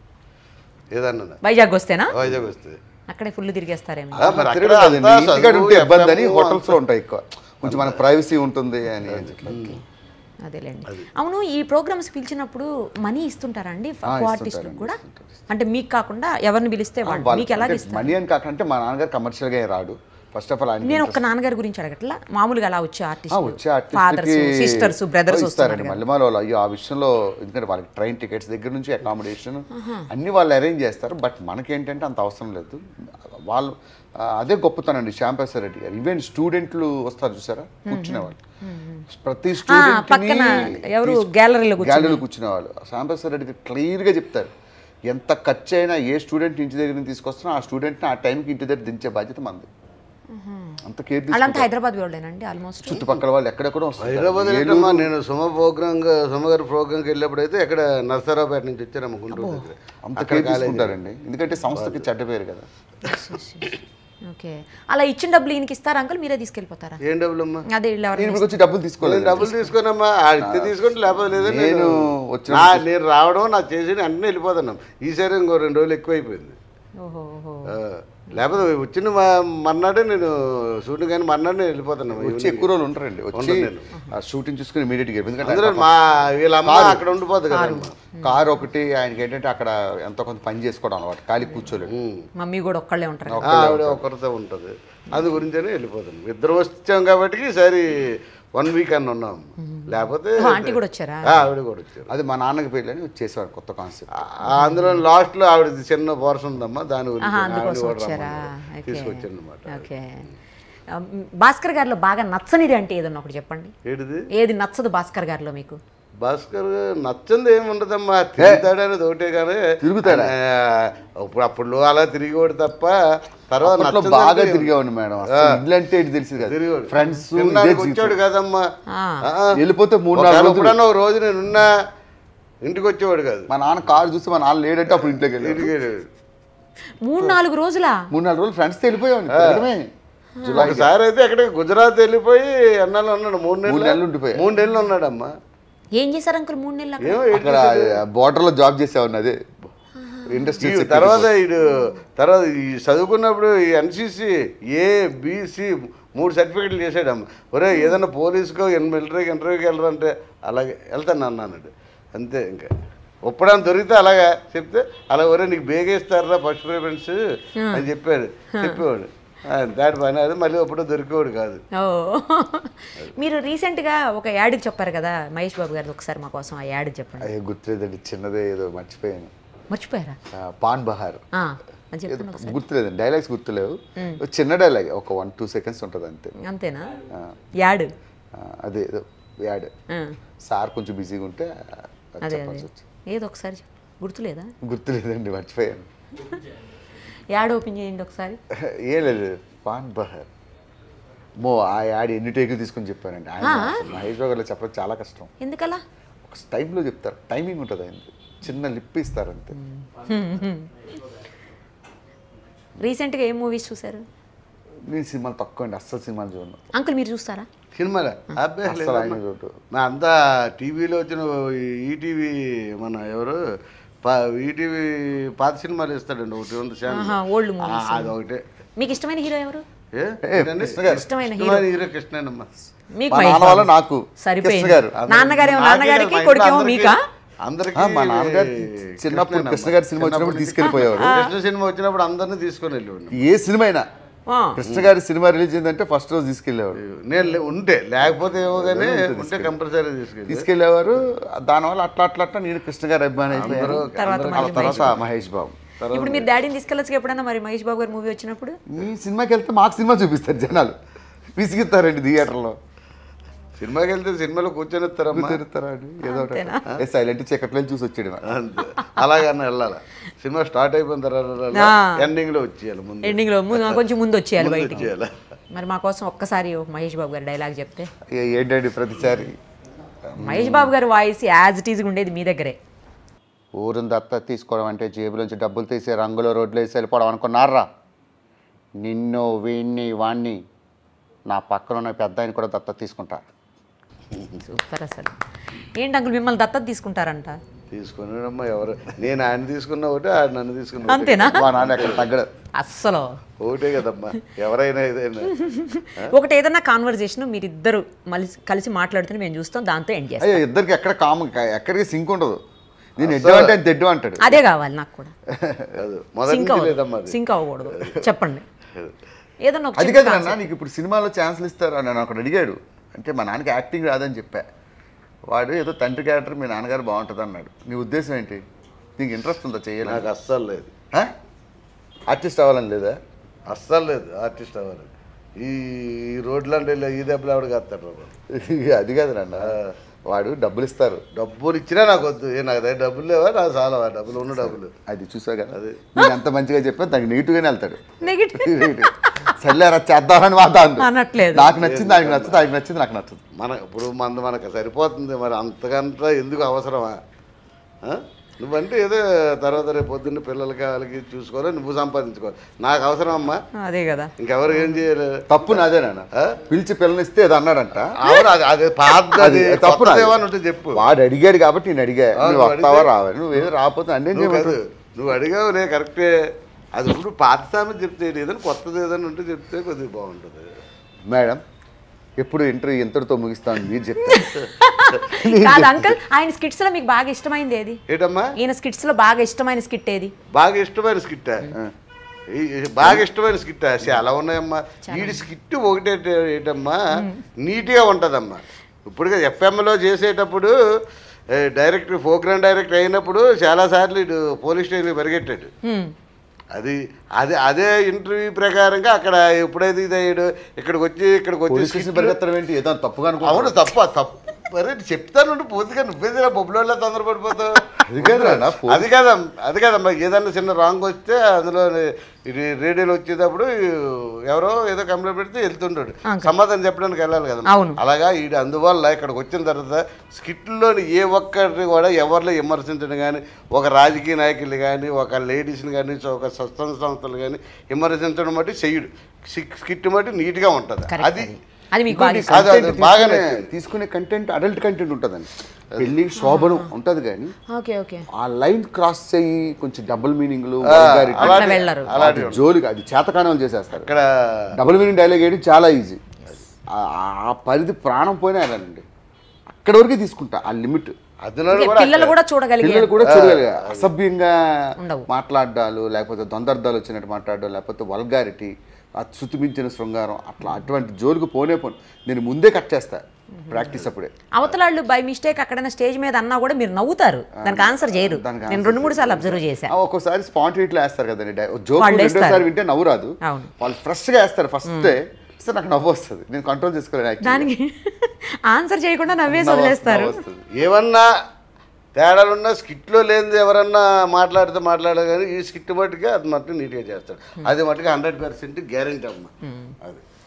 ఏదన్నా వైజాగ్ వస్తేనా వైజాగ్ వస్తే అక్కడే ఫుల్ తిరిగేస్తారేమో ఆ, మరి అక్కడ తిరగదు కదండి. అంతా ఇంటికాడ చదువు, ఉంటే ఇబ్బంది అని FM హోటల్స్ లో ఉంటాయి ఎక్కువ కొంచెం మన ప్రైవసీ ఉంటుంది అని అదేలేండి అవును ఈ ప్రోగ్రామ్స్ పిలిచినప్పుడు మనీ ఇస్తుంటారా అండి ఆ, ఆర్టిస్టులకు కూడా అంటే మీకు కాకుండా ఎవరిని పిలిస్తే వాళ్ళు మీకు ఎలాగ ఇస్తారు మనీ అని కాకంటే మా నాన్నగారు కమర్షియల్ గా ఏం రాడు ఫస్ట్ ఆఫ్ ఆల్ ఆయన నేను ఒక్క నాన్నగారి గురించి అడగట్లా మామూలుగా అలా వచ్చే ఆ, ఆర్టిస్ట్ వచ్చే ఫాదర్స్ ఆర్టిస్ట్ సిస్టర్స్ బ్రదర్స్ ఇస్తారండి మల్లెమాల వాళ్ళు అయ్యో ఆ విషయంలో ఎందుకంటే వాళ్ళకి ట్రైన్ టికెట్స్ దగ్గర నుంచి అకామిడేషన్ అన్ని వాళ్ళు అరేంజ్ చేస్తారు బట్ మనకేంటంటే అంత అవసరం లేదు వాళ్ళు ఆ, అదే గొప్పతనం అండి శ్యాంప్రసాద్ రెడ్డి గారు ఈవెన్ స్టూడెంట్లు వస్తారు చూసారా కూర్చునేవాళ్ళు ప్రతి పక్కన ఎవరు స్టూడెంట్ గ్యాలరీలో కూర్చొని గ్యాలరీలో కూర్చునేవాళ్ళు శ్యాంప్రసాద్ రెడ్డి గారు క్లియర్గా చెప్తారు ఎంత ఖర్చు అయినా ఏ స్టూడెంట్ ఇంటి దగ్గర నుంచి తీసుకొస్తున్నా ఆ స్టూడెంట్ని ఆ టైంకి ఇంటి దగ్గర దించే బాధ్యత మనది అంత కేర్ వాళ్ళంతా హైదరాబాద్ వాళ్ళేనండి ఆల్మోస్ట్ చుట్టుపక్కల వాళ్ళు ఎక్కడెక్కడో వస్తారు హైదరాబాద్ ఏంటమ్మా నేను సుమ ప్రోగ్రామ్ సుమ గారి ప్రోగ్రామ్కి వెళ్ళినప్పుడు అయితే ఇక్కడ నర్సరావుపేట నుంచి వచ్చారమ్మ గుంటూరు దగ్గర అంత కేర్ తీసుకుంటారండి ఎందుకంటే సంస్థకి చెడ్డ పేరు కదా ఓకే అలా ఇచ్చిన డబ్బులు ఈయనకి ఇస్తారా అంకుల్ మీరే తీసుకెళ్ళిపోతారా ఏం డబ్బులు అమ్మా అదే వీళ్ళు ఎవరైనా నేను ఇప్పుడు వచ్చి డబ్బులు తీసుకోలేదు నేను డబ్బులు తీసుకోనమ్మా ఆడితే తీసుకుంటే లేకపోతే లేదు నేను వచ్చిన నా నేను రావడం నా చేసి అన్నీ వెళ్ళిపోతున్నాం ఈసారి ఇంకో రెండు రోజులు ఎక్కువైపోయింది ఓహో ఓహో ఆ, లేకపోతే వచ్చిన మ- మర్నాడే నేను షూటింగ్ కానీ మర్నాడే వెళ్ళిపోతున్నాం వచ్చి ఎక్కువ రోజులు ఉంటారండి వచ్చి ఆ షూటింగ్ చూసుకుని ఇమీడియట్ గా ఎందుకంటే అందులో మా వీళ్ళ అమ్మ అక్కడ ఉండిపోతుంది కదా కార్ ఒకటి ఆయనకి ఏంటంటే అక్కడ ఎంతో కొంత పని చేసుకోవడం అలవాటు ఖాళీ కూర్చోలేడు మమ్మీ కూడా ఒక్కళ్ళే ఉంటారు ఆ, ఆవిడ ఒకరితో ఉంటుంది అందు గురించనే వెళ్ళిపోతాం ఇద్దరు వచ్చాం కాబట్టి ఈసారి వన్ వీక్ అని ఉన్నాం లేకపోతే ఓ, ఆంటీ కూడా వచ్చారా ఆ, ఆవిడ కూడా వచ్చారు అది మా నాన్నకి పెళ్ళని వచ్చేసేవారు కొత్త కాన్సెప్ట్ ఆ, అందులో లాస్ట్ లో ఆవిడ చిన్న పోర్షన్ ఉందమ్మా దాని గురించి ఆహా, ఆవిడ అందుకోసం కూడా వచ్చారా రమ్మన్నారు. ఓకే. తీసుకొచ్చాను అనమాట ఓకే ఆ, మ్, భాస్కర్ గారిలో బాగా నచ్చనిది అంటే ఏదన్నా ఒకటి చెప్పండి ఏంటిది ఏది నచ్చదు భాస్కర్ గారిలో మీకు భాస్కర్ నచ్చంది ఏమి ఉండదమ్మా తిరుగుతాడు అనేది ఒకటే కానీ తిరుగుతాడా? ఆ, ఇప్పుడు అప్పుడు అలా తిరిగేవాడు తప్ప తర్వాత అప్పట్లో నచ్చంది బాగా అంటే తిరిగేవాడిని మేడం అసలు ఇల్లు అంటే ఏంటి తెలిసింది కదా తిరిగేవాడు. ఫ్రెండ్స్ తినడానికి వచ్చాడు కదమ్మా ఆ. ఆ, ఆ. వెళ్ళిపోతే మూడు ఒకవేళ నాలుగు రోజులు ఎప్పుడన్నా ఒక రోజు నేను ఉన్నా ఇంటికి వచ్చేవాడు కాదు మా నాన్న కారు చూసి మా నాన్న లేడంటే అప్పుడు ఇంట్లోకి వెళ్ళాడు ఇంటికి వెళ్ళేవాడు. మూడు నాలుగు రోజులా మూడు నాలుగు రోజులు ఫ్రెండ్స్ వెళ్ళిపోయాను తిరగడమే జులై ఒకసారి అయితే ఎక్కడ గుజరాత్ వెళ్ళిపోయి ఎన్నాళ్ళు ఉన్నాడు మూడు మూడు నెలలు నెలలు ఉండిపోయా. మూడు నెలలు ఉన్నాడమ్మా ఏం చేశారు అంకుల్ మూడు నెలలు అక్కడ? ఏమో అక్కడ border లో జాబ్ చేసేవాడిని అదే ఇండస్ట్రీ ఈ తర్వాత ఇడు తర్వాత ఈ చదువుకున్నప్పుడు ఈ ఎన్సీసీ ఏ బీసీ మూడు సర్టిఫికెట్లు చేసాడమ్మ ఒరే ఏదైనా పోలీస్కో మిలిటరీకి ఇంటర్వ్యూకి వెళ్ళరంటే అలాగే వెళ్తాను అన్నాడు అంతే ఇంకా ఒప్పుడని దొరికితే అలాగా చెప్తే అలా ఒరే నీకు బేగేస్తారా ఫస్ట్ ప్రిఫరెన్స్ అని చెప్పాడు చెప్పేవాడు ఆ, దాటి పని అది మళ్ళీ ఎప్పుడో దొరికేవాడు కాదు ఓ మీరు రీసెంట్గా ఒక యాడ్కి చెప్పారు కదా మహేష్ బాబు గారిది ఒకసారి మా కోసం ఆ యాడ్ చెప్పండి అయ్యో గుర్తులేదండి చిన్నదే ఏదో మర్చిపోయాను మర్చిపోయారా ఆ, పాన్ బహార్ ఆ, అది చెప్పండి ఒకసారి గుర్తులేదండి డైలాగ్స్ గుర్తులేవు ఒక చిన్న డైలాగ్ ఒక వన్ టూ సెకండ్స్ ఉంటుంది అంతే అంతేనా ఆ, యాడ్ ఆ, అదే ఏదో యాడ్ ఆ, సార్ కొంచెం బిజీగా ఉంటే ఆ, అదే అదే చెప్పాల్సి వచ్చింది ఏదో ఒకసారి చెప్పు. గుర్తులేదా గుర్తులేదండి మర్చిపోయాను యాడ్ ఓపెన్ చేయండి ఒకసారి ఏం లేదు పాన్ బహర్ మో ఆ యాడ్ ఎన్ని టేకులు తీసుకొని చెప్పానండి ఆయన అసలు మహేష్ బాబు గారు చెప్పడం చాలా కష్టం ఎందుకలా ఒక టైంలో చెప్తారు టైమింగ్ ఉంటుంది ఆయన చిన్న లిప్ ఇస్తారు అంతే రీసెంట్గా ఏం మూవీస్ చూసారు నేను సినిమాలు తక్కువ అండి అస్సలు సినిమాలు చూడను అంకుల్ మీరు చూస్తారా సినిమాలే అబ్బాయి అస్సలు ఆయన చూడు నా అంతా టీవీలో వచ్చిన ఈటీవీ మన ఎవరు పా- ఈటీవీ పాత సినిమాలు ఇస్తాడండి ఒకటి ఉంది ఛానల్ ఆహా, old movies. అది ఒకటే మీకు ఇష్టమైన హీరో ఎవరు ఏ? ఏ, ఏంటండి? కృష్ణ గారు. ఇష్టమైన ఇష్టమైన హీరో కృష్ణేనమ్మా మీకు మా మహేష్ నాన్న వల్ల బాబు. నాకు సరిపోయింది కృష్ణ గారు నాన్నగారేమో నాకే నాన్నగారికి కాదు, మా కొడుకేమో ఇంట్లో మీకా అందరికీ ఆ, మా నాన్నగారు చిన్నప్పుడు కృష్ణేనమ్మా. కృష్ణ గారి సినిమా వచ్చినప్పుడు తీసుకెళ్ళిపోయేవారు కృష్ణ సినిమా వచ్చినప్పుడు అందరినీ తీసుకొని వెళ్ళేవాడిని ఏ సినిమా అయినా ఆ, కృష్ణ గారి సినిమా రిలీజ్ అయిందంటే ఫస్ట్ రోజు తీసుకెళ్లేవాడు నేను లే- ఉంటే లేకపోతే ఏమో కానీ ఉంటే కంపల్సరీ తీసుకెళ్ళి తీసుకెళ్లేవారు దానివల్ల అట్లా అట్లా అట్లా నేను కృష్ణ గారి అభిమాని అయిపోయారు తర్వాత ఆ మళ్ళీ తర్వాత మహేష్ బాబు ఇప్పుడు మీరు డాడీని తీసుకెళ్ళచ్చు ఎప్పుడన్నా మరి మహేష్ బాబు గారి మూవీ వచ్చినప్పుడు మీ సినిమాకి వెళ్తే మాకు సినిమా చూపిస్తారు జనాలు విసిగిస్తారండి థియేటర్లో సినిమాకి వెళ్తే సినిమాలో కూర్చొని ఇస్తారమ్మా తిరుగుతారా అండి ఏదో అంతేనా? ఒకటి సైలెంట్ చీకట్లో చూసి వచ్చాడు అంతే అలాగన్నా వెళ్ళాలి సినిమా స్టార్ట్ అయిపోయిన తర్వాత ఆ. ఎండింగ్ లో వచ్చేయాలి ముందు ఎండింగ్ లో ముందు కొంచెం ముందు వచ్చేయాలి ముందు బయటికి వచ్చేయాలి మరి మా కోసం ఒక్కసారి ఓ మహేష్ బాబు గారి డైలాగ్ చెప్తే ఏ- ఏంటండి ప్రతిసారి మహేష్ బాబు గారి వాయిస్ యాజ్ ఇట్ ఈజ్ ఉండేది మీ దగ్గరే ఊరిని దత్త తీసుకోవడం అంటే జేబులోంచి డబ్బులు తీసి రంగులో రోడ్లు వేసి వెళ్ళిపోవడం అనుకున్నారా నిన్ను వీణ్ణి వాణ్ణి నా పక్కన ఉన్న పెద్ద ఆయన కూడా దత్త తీసుకుంటా సూపర్ అసలు ఏంటి అంకుల్ మిమ్మల్ని దత్తత తీసుకుంటారంట తీసుకున్నాడమ్మా ఎవరు నేను ఆయన తీసుకున్న ఒకటి ఆయన నన్ను తీసుకున్న ఒకటి. అంతేనా మా నాన్న ఎక్కడ తగ్గడు అస్సలు ఒకటే కదమ్మా ఎవరైనా ఏదైనా ఒకటి ఏదన్నా కాన్వర్జేషన్ మీరిద్దరు మళ్ళీ కలిసి మాట్లాడుతూనే మేము చూస్తాం దాంతో ఎండ్ చేస్తాం అయ్యో ఇద్దరికి ఎక్కడ కామన్ ఎక్కడికి సింక్ ఉండదు నేను ఎడ్డు అంటే ఆయన తెడ్డు అంటాడు అదే కావాలి నాకు కూడా అది మొదటి సింక్ నుంచి లేదమ్మా అవ్వదు అది సింక్ అవ్వకూడదు చెప్పండి ఏదన్నా ఒక అది చిన్న కదా concept. నాన్న నీకు ఇప్పుడు సినిమాలో ఛాన్సులు ఇస్తారు అని నన్ను ఒకడు అడిగాడు అంటే మా నాన్నకి యాక్టింగ్ రాదని చెప్పా వాడు ఏదో తండ్రి క్యారెక్టర్ మీ నాన్నగారు బాగుంటుంది అన్నాడు నీ ఉద్దేశం ఏంటి నీకు ఇంట్రెస్ట్ ఉందా చేయాలి నాకు అస్సలు లేదు ఆర్టిస్ట్ అవ్వాలని లేదా అస్సలు లేదు ఆర్టిస్ట్ అవ్వాలి ఈ ఈ రోడ్లు అంటే ఈ దెబ్బలు ఎవడు కత్తాడు అది కాదు నాన్న వాడు డబ్బులు ఇస్తారు డబ్బులు ఇచ్చినా నాకు వద్దు ఏ నాకు దగ్గర డబ్బులు లేవా నాకు చాలా డబ్బులు ఉన్న డబ్బులు అది చూసా కదా నేను ఎంత మంచిగా చెప్పా దానికి నెగిటివ్గానే వెళ్తాడు నెగిటివ్ సర్లేరా చేద్దామని మాట అందు. అనట్లేదు. నాకు నచ్చింది ఆయనకు నచ్చింది ఆయనకు నచ్చింది నాకు నచ్చదు మన ఇప్పుడు మన మనకు సరిపోతుంది మరి అంతకంతా ఎందుకు అవసరమా ఆ? నువ్వంటే ఏదో తర్వాత రేపు పొద్దున్న పిల్లలకి వాళ్ళకి చూసుకోవాలి నువ్వు సంపాదించుకోవాలి నాకు అవసరం అమ్మా అదే కదా ఇంకెవరు ఏం చేయరు తప్పు నాదే నాన్న పిలిచి పిల్లనిస్తే ఏదో అన్నాడంట అవును అది అది పాతది అది తప్పు నాది. ఏమని ఉంటే చెప్పు వాడు అడిగాడు కాబట్టి నేను అడిగా ఆ, నువ్వు నువ్వు వస్తావా అడిగితే- రావా నువ్వేదో రాకపోతే అన్నీ నువ్వు కాదు నువ్వు అడిగావులే కరెక్టే అది ఇప్పుడు పాత సామెత చెప్తే ఏదైనా కొత్తది ఏదైనా ఉంటే చెప్తే కొద్దిగా బాగుంటుంది మేడం ఎప్పుడు ఇంటర్వ్యూ ఎంతటితో ముగిస్తాను మీరు చెప్తారు కాదు అంకుల్ ఆయన స్కిట్స్ లో మీకు బాగా ఇష్టమైంది ఏది ఏంటమ్మా ఈయన స్కిట్స్ లో బాగా ఇష్టమైన స్కిట్ ఏది బాగా ఇష్టమైన స్కిట్ బాగా ఇష్టమైన స్కిట్ చాలా ఉన్నాయమ్మా వీడి స్కిట్ ఒకటే ఏంటమ్మా నీట్గా ఉంటుందమ్మా ఇప్పుడు ఎఫ్ఎంలో చేసేటప్పుడు ఏ, డైరెక్ట్ ప్రోగ్రామ్ డైరెక్టర్ అయినప్పుడు చాలాసార్లు ఇటు పోలీస్ స్టేషన్కి పరిగెట్టాడు హ్మ్. అది అదే అదే ఇంటర్వ్యూ ప్రకారంగా అక్కడ ఎప్పుడైతే ఇది అయ్యాడు ఇక్కడికి వచ్చి ఇక్కడికి వచ్చి పోలీస్ స్టేషన్ skit- పరిగెత్తడం ఏంటి ఏదో తప్పుగా అనుకో అవును తప్ప తప్పు మరి చెప్తాను పూర్తిగా నువ్వేదిరా బొబ్బులలో తొందరపడిపోతావు అది కాదు నాన్న, పో- అది కాదమ్మా అది కాదమ్మా ఏదన్నా చిన్న రాంగ్ వస్తే అందులో ఇది రేడియోలో వచ్చేటప్పుడు ఎవరో ఏదో కంప్లైంట్ పెడితే వెళ్తుంటాడు సమాధానం చెప్పడానికి వెళ్ళాలి కదా అవును. అలాగా ఈ అందువల్ల ఇక్కడికి వచ్చిన తర్వాత స్కిట్లోని ఏ ఒక్కరిని కూడా ఎవరిలో విమర్శించడం కానీ ఒక రాజకీయ నాయకులు కానీ ఒక లేడీస్ని కానీ ఒక స్వచ్ఛంద సంస్థలు కానీ విమర్శించడం మట్టి చెయ్యడు స్కిట్ మట్టి నీట్గా ఉంటుంది Correct అది అది. అది మీకు బాగా ఇంకోటి ఇష్టం. అది- అది content బాగానే తీసుకునే- తీసుకునే కంటెంట్ అడల్ట్ కంటెంట్ ఉంటుందండి పెళ్లి శోభనం ఉంటది కానీ ఓకే ఓకే ఆ లైన్ క్రాస్ చేయి కొంచెం డబుల్ మీనింగ్లు అట్లా వెళ్ళరు అలాంటి జోలికి అది చేతకానం చేసేస్తారు ఇక్కడ డబుల్ మీనింగ్ డైలాగ్ వేయడం చాలా ఈజీ ఆ పరిధి ప్రాణం పోయినా వెళ్ళండి అక్కడి వరకే తీసుకుంటా ఆ లిమిట్ అదులో ఓకే, కూడా పిల్లలు కూడా చూడగలిగే పిల్లలు కూడా చూడగలిగా అసభ్యంగా ఉండవు. మాట్లాడాలు లేకపోతే దొందర్దాలు వచ్చినట్టు మాట్లాడడం లేకపోతే వల్గారిటీ ఆ శృతి మించిన శృంగారం అట్లా అటువంటి జోలికి పోనే పోను నేను ముందే కట్ చేస్తా ప్రాక్టీస్ అప్పుడే అవతలాళ్ళు బై మిస్టేక్ అక్కడైనా స్టేజ్ మీద అన్నా కూడా మీరు నవ్వుతారు దానికి ఆన్సర్ చేయరు దానికి నేను రెండు మూడు సార్లు అబ్జర్వ్ చేశా ఆ, ఒక్కోసారి స్పాంటినిటీలో వేస్తారు కదండి డై- జోక్ వాళ్ళు వేస్తారు. రెండోసారి వింటే నవ్వు రాదు అవును. వాళ్ళు ఫ్రెష్గా వేస్తారు ఫస్ట్ ఇస్తే నాకు నవ్వు వస్తుంది నేను కంట్రోల్ చేసుకోలేను actually. దానికి ఆన్సర్ చేయకుండా నవ్వేసి నవ్వు వదిలేస్తారు వస్తుంది. ఏమన్నా తేడాలున్నా స్కిట్లో లేనిది ఎవరన్నా మాట్లాడితే మాట్లాడాలి కానీ ఈ స్కిట్ మట్టుగా అది మట్టుకు నీట్గా చేస్తాడు అది మట్టుకు హండ్రెడ్ పర్సెంట్ గ్యారెంటీ అమ్మ అది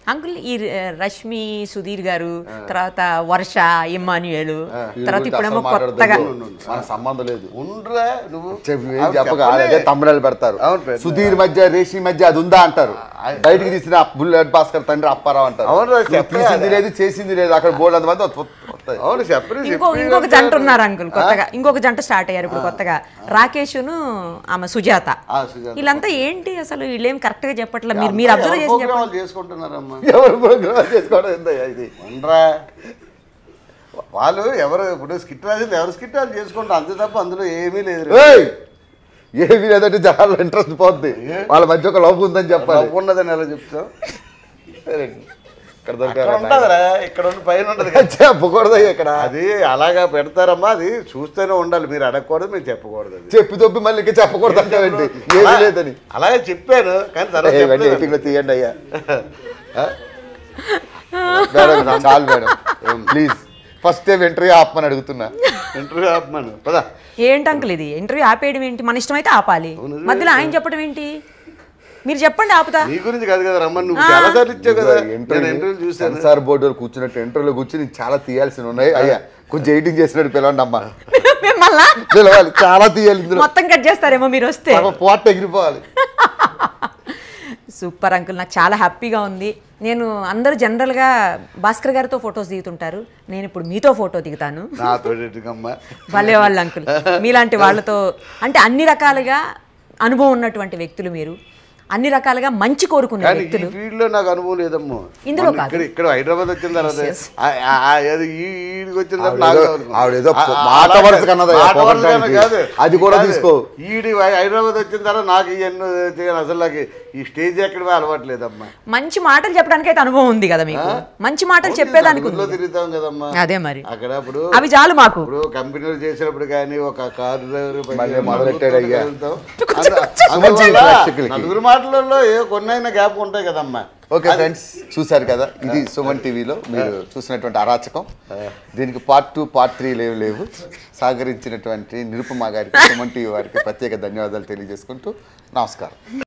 అంకుల్ ఈ ర- రష్మి సుధీర్ గారు తర్వాత వర్ష ఇమ్మాన్యుయేలు తర్వాత వీడి ఇప్పుడేమో గురించి అసలు కొత్తగా మాట్లాడొద్దు. మనకు సంబంధం లేదు ఉండ్రా నువ్వు చెప్పు ఏం అవి చెప్పక చెప్పలే. అదే తమ్ముళ్ళు పెడతారు అవును, పెడతారు. సుధీర్ మధ్య రేషి మధ్య అది ఉందా అంటారు బయటికి తీసిన బుల్లెట్ భాస్కర్ తండ్రి అప్పారావు అంటారు అవును, అది నువ్వు చెప్పలే తీసింది అదే. లేదు చేసింది లేదు అక్కడ బోర్డు అంతమంది వస్తాయి అవును చెప్పరు ఇంకో ఇంకొక జంట ఉన్నారు అంకుల్ కొత్తగా ఇంకొక జంట స్టార్ట్ అయ్యారు ఇప్పుడు కొత్తగా రాకేష్ను ఆమె సుజాత ఆ, సుజాత. వీళ్ళంతా ఏంటి అసలు వీళ్ళేం కరెక్ట్ గా చెప్పట్లేదు మీరు మీరు అబ్జర్వ్ చేసి చెప్పండి ప్రోగ్రామాలు చేసుకుంటున్నారమ్మా ఎవరు ప్రోగ్రామ్ చేసుకోవడం ఏందయ్యా ఇది ఉండరా వాళ్ళు ఎవరు ఇప్పుడు స్కిట్ రాసింది ఎవరు స్కిట్ వాళ్ళు చేసుకుంటారు అంతే తప్ప అందులో ఏమీ లేదు ఏయ్! ఏమీ లేదంటే చాలా ఇంట్రెస్ట్ పోద్ది వాళ్ళ మధ్య ఒక లోపు ఉందని చెప్పాలి డబ్బు ఉన్నదని ఎలా చెప్తాం ఇక్కడ అక్కడ దొరికారు ఉండదురా ఇక్కడ ఉన్న పైన ఉండదు కదా. చెప్పకూడదయ్యా ఇక్కడ అది అలాగా పెడతారమ్మా అది చూస్తూనే ఉండాలి మీరు అడగకూడదు మేము చెప్పకూడదు అది చెప్పి తొప్పి మళ్ళీ ఇంకా చెప్పకూడదు అంటావేంటి ఏమీ అలా- లేదని అలాగే చెప్పాను కానీ తర్వాత ఏ, ఇవన్నీ చెప్పలేదు. ఎయిటింగ్ లో తీయండి అయ్యా మేడం నా చాలు madam please first time entry ఆపమని అడుగుతున్నా ఇంటర్వ్యూ ఆపమను పదా ఏంటి అంకుల్ ఇది ఇంటర్వ్యూ ఆపేయడం ఏంటి మన ఇష్టం అయితే ఆపాలి మధ్యలో ఆయన చెప్పడం ఏంటి మీరు చెప్పండి ఆపుతా నీ గురించి కాదు కదా రమ్మని నువ్వు చాలా సార్లు ఇచ్చావు కదా నేను ఇంటర్వ్యూ చూశాను సెన్సార్ బోర్డు కూర్చున్నట్టు ఇంటర్వ్యూలో కూర్చుని చాలా తీయాల్సి ఉన్నాయి అయ్యా కొంచెం ఎయిటింగ్ చేసినట్టు పిలవండి అమ్మా మిమ్మల్ని పిలవాలి చాలా తీయాలి ఇందులో మొత్తం కట్ చేస్తారేమో మీరు వస్తే పోట్ ఎగిరిపోవాలి సూపర్ అంకుల్ నాకు చాలా హ్యాపీగా ఉంది నేను అందరూ జనరల్గా భాస్కర్ గారితో ఫొటోస్ దిగుతుంటారు నేను ఇప్పుడు మీతో ఫోటో దిగుతాను నాతో ఎట్టుకమ్మా భలే వాళ్ళు అంకుల్ మీలాంటి వాళ్ళతో అంటే అన్ని రకాలుగా అనుభవం ఉన్నటువంటి వ్యక్తులు మీరు అన్ని రకాలుగా మంచి కోరుకునే కానీ ఈ వ్యక్తులు ఫీల్డ్ లో నాకు అనుభవం లేదమ్మా ఇందులో మొన్న కాదు. ఇక్కడ ఇక్కడ హైదరాబాద్ వచ్చిన తర్వాత Yes, yes. ఆ- ఆ- ఆ- ఏదో ఈ ఈడికి వచ్చిన తర్వాత నాకు ఆవిడేదో- అనుకున్నా. ఆవిడేదో ఆ- ఆ- మాట అలాగే వరుస కన్నదయ్యా, మాట వరుస కన్నా పొగడ్డానికి. కాదు. అది కూడా కాదు. తీసుకో. ఈడి హైదరాబాద్ వచ్చిన తర్వాత నాకు ఇవన్నీ చేయాలి అసలు నాకు ఈ స్టేజ్ ఎక్కడ అలవాట్లేదమ్మా మంచి మాటలు చెప్పడానికి అయితే అనుభవం ఉంది కదా మీకు మంచి మాటలు చెప్పేదానికి ఊర్లో ఉంది తిరుగుతాం కదమ్మా అదే మరి అక్కడ ఇప్పుడు అవి చాలు మాకు ఇప్పుడు కంపెనీలు చేసినప్పుడు కానీ ఒక కారు డ్రైవర్ పని మళ్ళీ చేసినప్పుడు మొదలెట్టాడు అయ్యా. వెళ్తాం. కొంచెం అందు- కొంచెం అందువల్ల ప్రేక్షకులకి. నలుగురు మాటలలో ఏ కొన్నైనా గ్యాప్ ఉంటాయి కదమ్మా ఓకే ఫ్రెండ్స్ చూశారు కదా ఇది సుమన్ టీవీలో మీరు చూసినటువంటి అరాచకం దీనికి పార్ట్ టూ పార్ట్ త్రీ లేవు లేవు సహకరించినటువంటి నిరుపమ గారికి సుమన్ టీవీ వారికి ప్రత్యేక ధన్యవాదాలు తెలియజేసుకుంటూ నమస్కారం